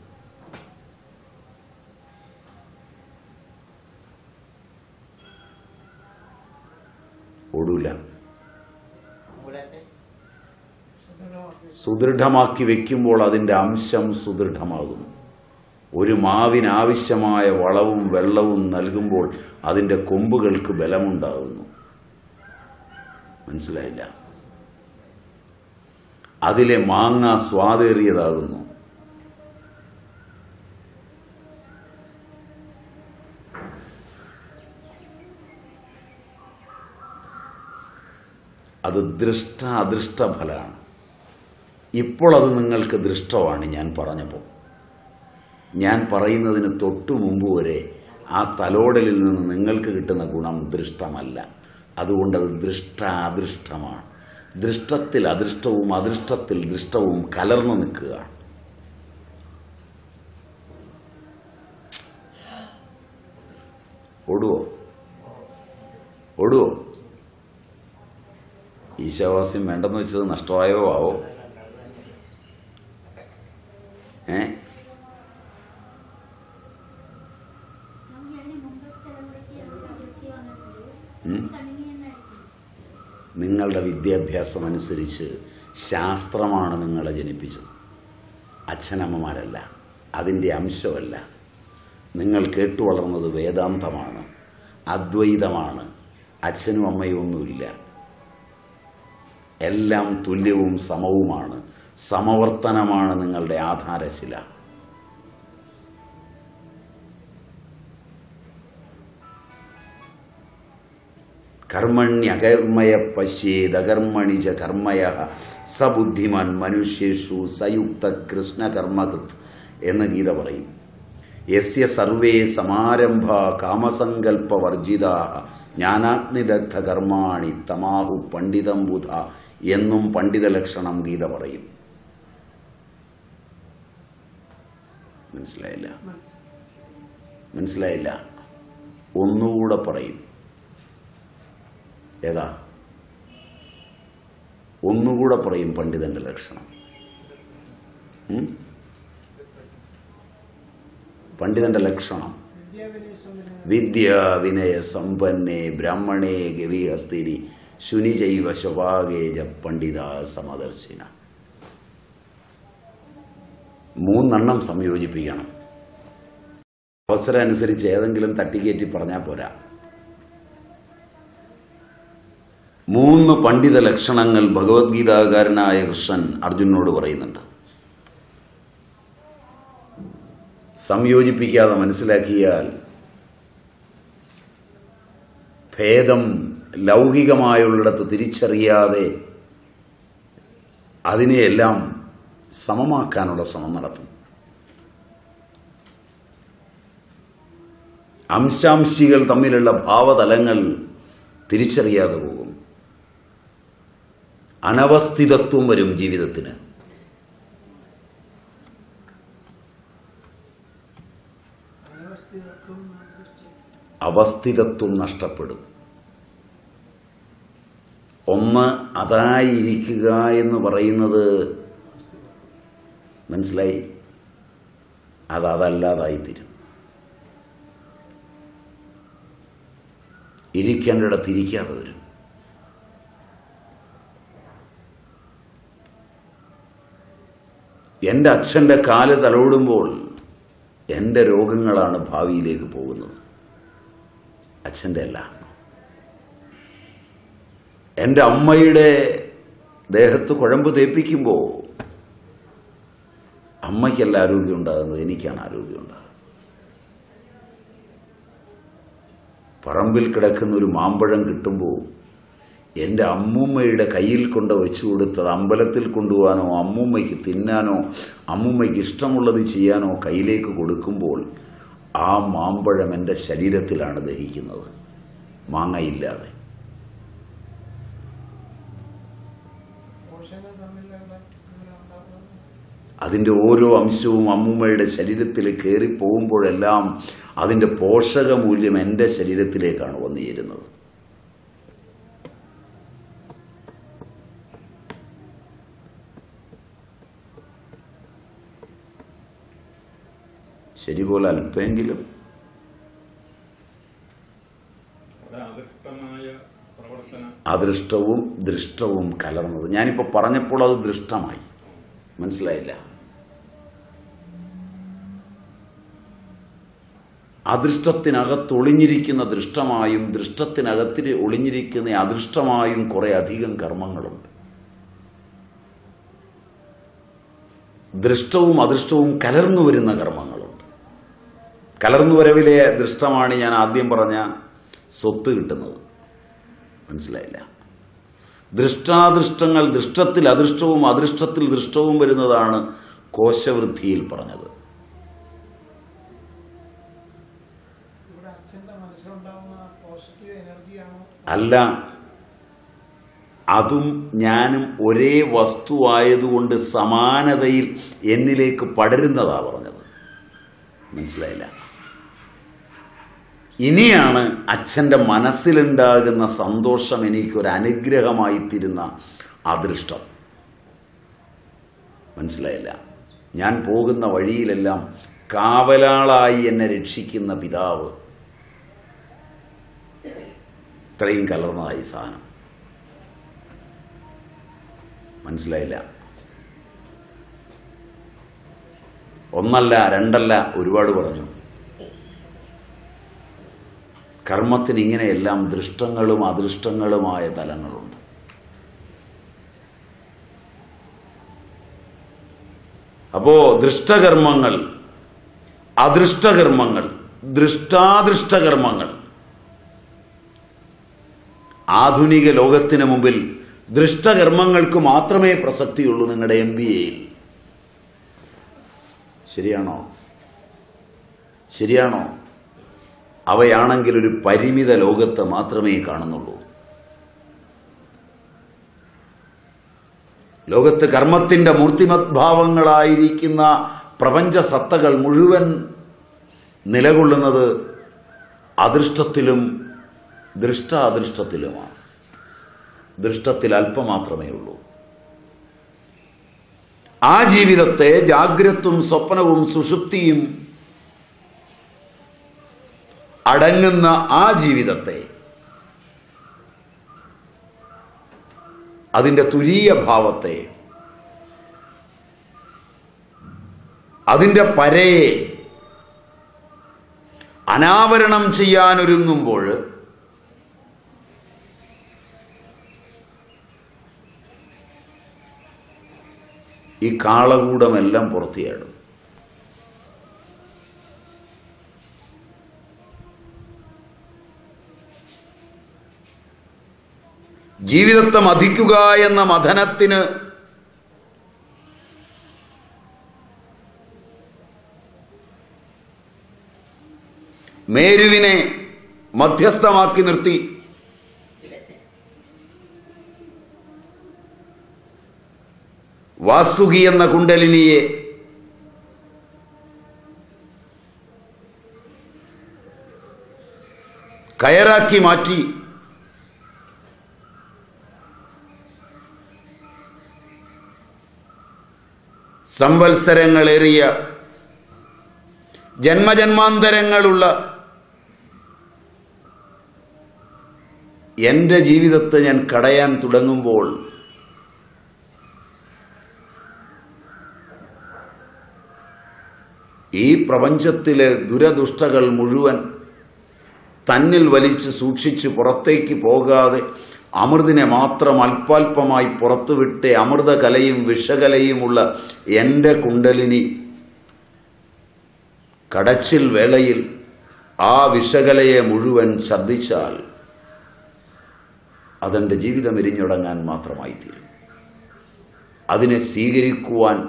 ഒടുല മൂലത്തെ സുദൃഢമാക്കി സുദൃഢമാക്കി വെക്കുമ്പോൾ അതിൻ്റെ അംശം സുദൃഢമാകുന്നു ഒരു മാവിനാവശ്യമായ വളവും വെള്ളവും നൽകുമ്പോൾ അതിൻ്റെ കൊമ്പുകൾക്ക് ബലമുണ്ടാകുന്നു മനസ്സിലായില്ല അതിലെ മാങ്ങ സ്വാദേറിയതാകുന്നു അത് ദൃഷ്ട അദൃഷ്ട ഫലമാണ് ഇപ്പോൾ അത് നിങ്ങൾക്ക് ദൃഷ്ടമാണ് ഞാൻ പറഞ്ഞപ്പോൾ ഞാൻ പറയുന്നതിന് തൊട്ടു മുമ്പ് വരെ ആ തലോടലിൽ നിന്ന് നിങ്ങൾക്ക് കിട്ടുന്ന ഗുണം ദൃഷ്ടമല്ല അതുകൊണ്ട് അത് ദൃഷ്ട അദൃഷ്ടമാണ് ദൃഷ്ടത്തിൽ അദൃഷ്ടവും അദൃഷ്ടത്തിൽ ദൃഷ്ടവും കലർന്നു നിൽക്കുകയാണ് ഓടുവോ ഓടുവോ ഈശാവാസ്യം വേണ്ടെന്ന് വെച്ചത് നഷ്ടമായോ ആവോ ഏ സ്വാമി അതിന് മുമ്പത്തെ തലമുറയ്ക്ക് അത് വൃത്തി വന്നിട്ടുണ്ട് ഉം? കണ്ണിനെന്നായിരിക്കും നിങ്ങളുടെ വിദ്യാഭ്യാസം അനുസരിച്ച് ശാസ്ത്രമാണ് നിങ്ങളെ ജനിപ്പിച്ചത് അച്ഛനമ്മമാരല്ല അതിൻ്റെ അംശമല്ല നിങ്ങൾ കേട്ടു വളർന്നത് വേദാന്തമാണ് അദ്വൈതമാണ് അച്ഛനും അമ്മയും ഒന്നുമില്ല എല്ലാം തുല്യവും സമവുമാണ് സമവർത്തനമാണ് നിങ്ങളുടെ ആധാരശില കർമ്മണ്യകർമ്മയ പശ്യേദകർമ്മണി ച കർമ്മയ സബുദ്ധിമാൻ മനുഷ്യേഷു സയുക്ത കൃഷ്ണകർമ്മകൃത് എന്ന് ഗീത പറയും യസ്യ സർവേ സമാരംഭ കാമസങ്കല്പവർജിത ജ്ഞാനാഗ്നിദഗ്ധ കർമാണി തമാഹു പണ്ഡിതം ബുധ എന്നും പണ്ഡിത ലക്ഷണം ഗീത പറയും മനസ്സിലായില്ല മനസ്സിലായില്ല ഒന്നുകൂടെ പറയും ഏതാ ഒന്നുകൂടെ പറയും പണ്ഡിതന്റെ ലക്ഷണം ഉം? പണ്ഡിതന്റെ ലക്ഷണം വിദ്യാവിനയ വിദ്യ വിനയ സമ്പന്നേ ബ്രാഹ്മണേ ഗവിഹസ്തിരി ശുനിജൈവ ശുഭാഗേജ പണ്ഡിത സമദർശിന മൂന്നെണ്ണം സംയോജിപ്പിക്കണം അവസരം അനുസരിച്ച് ഏതെങ്കിലും തട്ടിക്കയറ്റി പറഞ്ഞാൽ പോരാ മൂന്ന് പണ്ഡിത ലക്ഷണങ്ങൾ ഭഗവത്ഗീതാകാരനായ കൃഷ്ണൻ അർജുനോട് പറയുന്നുണ്ട് സംയോജിപ്പിക്കാതെ മനസ്സിലാക്കിയാൽ ഭേദം ലൗകികമായുള്ളിടത്ത് തിരിച്ചറിയാതെ അതിനെയെല്ലാം സമമാക്കാനുള്ള ശ്രമം നടത്തും അംശാംശികൾ തമ്മിലുള്ള ഭാവതലങ്ങൾ തിരിച്ചറിയാതെ പോകും അനവസ്ഥിതത്വം വരും ജീവിതത്തിന് അനവസ്ഥിതത്വം അവസ്ഥിതത്വം നഷ്ടപ്പെടും ഒന്ന് അതായിരിക്കുക എന്ന് പറയുന്നത് മനസ്സിലായി അത് അതല്ലാതായിത്തീരും ഇരിക്കേണ്ടിടത്ത് ഇരിക്കാതെ വരും എൻ്റെ അച്ഛൻ്റെ കാല് തലോടുമ്പോൾ എൻ്റെ രോഗങ്ങളാണ് ഭാവിയിലേക്ക് പോകുന്നത് അച്ഛൻ്റെ അല്ല എൻ്റെ അമ്മയുടെ ദേഹത്ത് കുഴമ്പ് തേപ്പിക്കുമ്പോൾ അമ്മയ്ക്കല്ല ആരോഗ്യം ഉണ്ടാകുന്നത് എനിക്കാണ് ആരോഗ്യം ഉണ്ടാകുന്നത് പറമ്പിൽ കിടക്കുന്ന ഒരു മാമ്പഴം കിട്ടുമ്പോൾ എൻ്റെ അമ്മൂമ്മയുടെ കയ്യിൽ കൊണ്ട് വെച്ചു കൊടുത്തത് അമ്പലത്തിൽ കൊണ്ടുപോകാനോ അമ്മൂമ്മയ്ക്ക് തിന്നാനോ അമ്മൂമ്മയ്ക്ക് ഇഷ്ടമുള്ളത് ചെയ്യാനോ കയ്യിലേക്ക് കൊടുക്കുമ്പോൾ ആ മാമ്പഴം എൻ്റെ ശരീരത്തിലാണ് ദഹിക്കുന്നത് മാങ്ങയില്ലാതെ പോഷകങ്ങൾ തമ്മിലുള്ള ഇങ്ങനെ ഉണ്ടാകുന്നത് അതിൻ്റെ ഓരോ അംശവും അമ്മൂമ്മയുടെ ശരീരത്തിൽ കയറി പോകുമ്പോഴെല്ലാം അതിൻ്റെ പോഷകമൂല്യം എൻ്റെ ശരീരത്തിലേക്കാണ് വന്നു ചേരുന്നത് ശരി പോലെ അല്പമെങ്കിലും അവിടെ അദൃഷ്ടമായ പ്രവർത്തനം അദൃഷ്ടവും ദൃഷ്ടവും കലർന്നത് ഞാനിപ്പോൾ പറഞ്ഞപ്പോൾ അത് ദൃഷ്ടമായി മനസ്സിലായില്ല അദൃഷ്ടത്തിനകത്ത് ഒളിഞ്ഞിരിക്കുന്ന ദൃഷ്ടമായും ദൃഷ്ടത്തിനകത്തിൽ ഒളിഞ്ഞിരിക്കുന്ന അദൃഷ്ടമായും കുറെ അധികം കർമ്മങ്ങളുണ്ട് ദൃഷ്ടവും അദൃഷ്ടവും കലർന്നു വരുന്ന കർമ്മങ്ങളുണ്ട് കലർന്നു വരവിലെ ദൃഷ്ടമാണ് ഞാൻ ആദ്യം പറഞ്ഞ സ്വത്ത് കിട്ടുന്നത് മനസ്സിലായില്ല ദൃഷ്ടാദൃഷ്ടങ്ങൾ ദൃഷ്ടത്തിൽ അദൃഷ്ടവും അദൃഷ്ടത്തിൽ ദൃഷ്ടവും വരുന്നതാണ് കോശവൃദ്ധിയിൽ പറഞ്ഞത് ഇവിടെ അച്ഛന്റെ മനസ്സിലുണ്ടാവുന്ന പോസിറ്റീവ് എനർജിയാണോ അല്ല അതും ഞാനും ഒരേ വസ്തുവായതുകൊണ്ട് സമാനതയിൽ എന്നിലേക്ക് പടരുന്നതാ പറഞ്ഞത് മനസ്സിലായില്ല ഇനിയാണ് അച്ഛൻ്റെ മനസ്സിലുണ്ടാകുന്ന സന്തോഷം എനിക്കൊരു അനുഗ്രഹമായി തീരുന്ന അദൃഷ്ടം മനസ്സിലായില്ല ഞാൻ പോകുന്ന വഴിയിലെല്ലാം കാവലാളായി എന്നെ രക്ഷിക്കുന്ന പിതാവ് ഇത്രയും കലർന്നതായി സാധനം മനസ്സിലായില്ല ഒന്നല്ല രണ്ടല്ല ഒരുപാട് പറഞ്ഞു കർമ്മത്തിന് ഇങ്ങനെയെല്ലാം ദൃഷ്ടങ്ങളും അദൃഷ്ടങ്ങളുമായ തലങ്ങളുണ്ട് അപ്പോ ദൃഷ്ടകർമ്മങ്ങൾ അദൃഷ്ടകർമ്മങ്ങൾ ദൃഷ്ടാദൃഷ്ടകർമ്മങ്ങൾ ആധുനിക ലോകത്തിന് മുമ്പിൽ ദൃഷ്ടകർമ്മങ്ങൾക്ക് മാത്രമേ പ്രസക്തിയുള്ളൂ നിങ്ങളുടെ എം ബി എയിൽ ശരിയാണോ ശരിയാണോ അവയാണെങ്കിൽ ഒരു പരിമിത ലോകത്ത് മാത്രമേ കാണുന്നുള്ളൂ ലോകത്ത് കർമ്മത്തിന്റെ മൂർത്തിമദ്ഭാവങ്ങളായിരിക്കുന്ന പ്രപഞ്ച സത്തകൾ മുഴുവൻ നിലകൊള്ളുന്നത് അദൃഷ്ടത്തിലും ദൃഷ്ടാദൃഷ്ടത്തിലുമാണ് ദൃഷ്ടത്തിൽ അല്പം മാത്രമേ ഉള്ളൂ ആ ജീവിതത്തെ ജാഗ്രത്വം സ്വപ്നവും സുഷുപ്തിയും അടങ്ങുന്ന ആ ജീവിതത്തെ അതിൻ്റെ തുരീയ ഭാവത്തെ അതിൻ്റെ പരയെ അനാവരണം ചെയ്യാനൊരുങ്ങുമ്പോൾ ഈ കാളകൂടമെല്ലാം പുറത്തിയാടും ജീവിതത്തെ മതിക്കുക എന്ന മഥനത്തിന് മേരുവിനെ മധ്യസ്ഥമാക്കി നിർത്തി വാസുകി എന്ന കുണ്ടലിനിയെ കയറാക്കി മാറ്റി സംവത്സരങ്ങളേറിയ ജന്മജന്മാന്തരങ്ങളുള്ള എന്റെ ജീവിതത്തെ ഞാൻ കടയാൻ തുടങ്ങുമ്പോൾ ഈ പ്രപഞ്ചത്തിലെ ദുരദുഷ്ടകൾ മുഴുവൻ തന്നിൽ വലിച്ച് സൂക്ഷിച്ച് പുറത്തേക്ക് പോകാതെ അമൃതിനെ മാത്രം അല്പാൽപമായി പുറത്തുവിട്ട് അമൃതകലയും വിഷകലയുമുള്ള എൻ്റെ കുണ്ടലിനി കടച്ചിൽ വേളയിൽ ആ വിഷകലയെ മുഴുവൻ ഛർദ്ദിച്ചാൽ അതെൻ്റെ ജീവിതം എരിഞ്ഞുടങ്ങാൻ മാത്രമായി തീരും അതിനെ സ്വീകരിക്കുവാൻ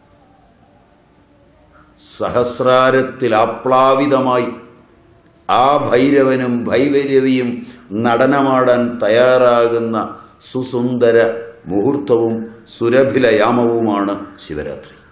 സഹസ്രാരത്തിൽ ആപ്ലാവിതമായി ആ ഭൈരവനും ഭൈവരവിയും നടനമാടാൻ തയ്യാറാകുന്ന സുസുന്ദര മുഹൂർത്തവും സുരഭിലയാമവുമാണ് ശിവരാത്രി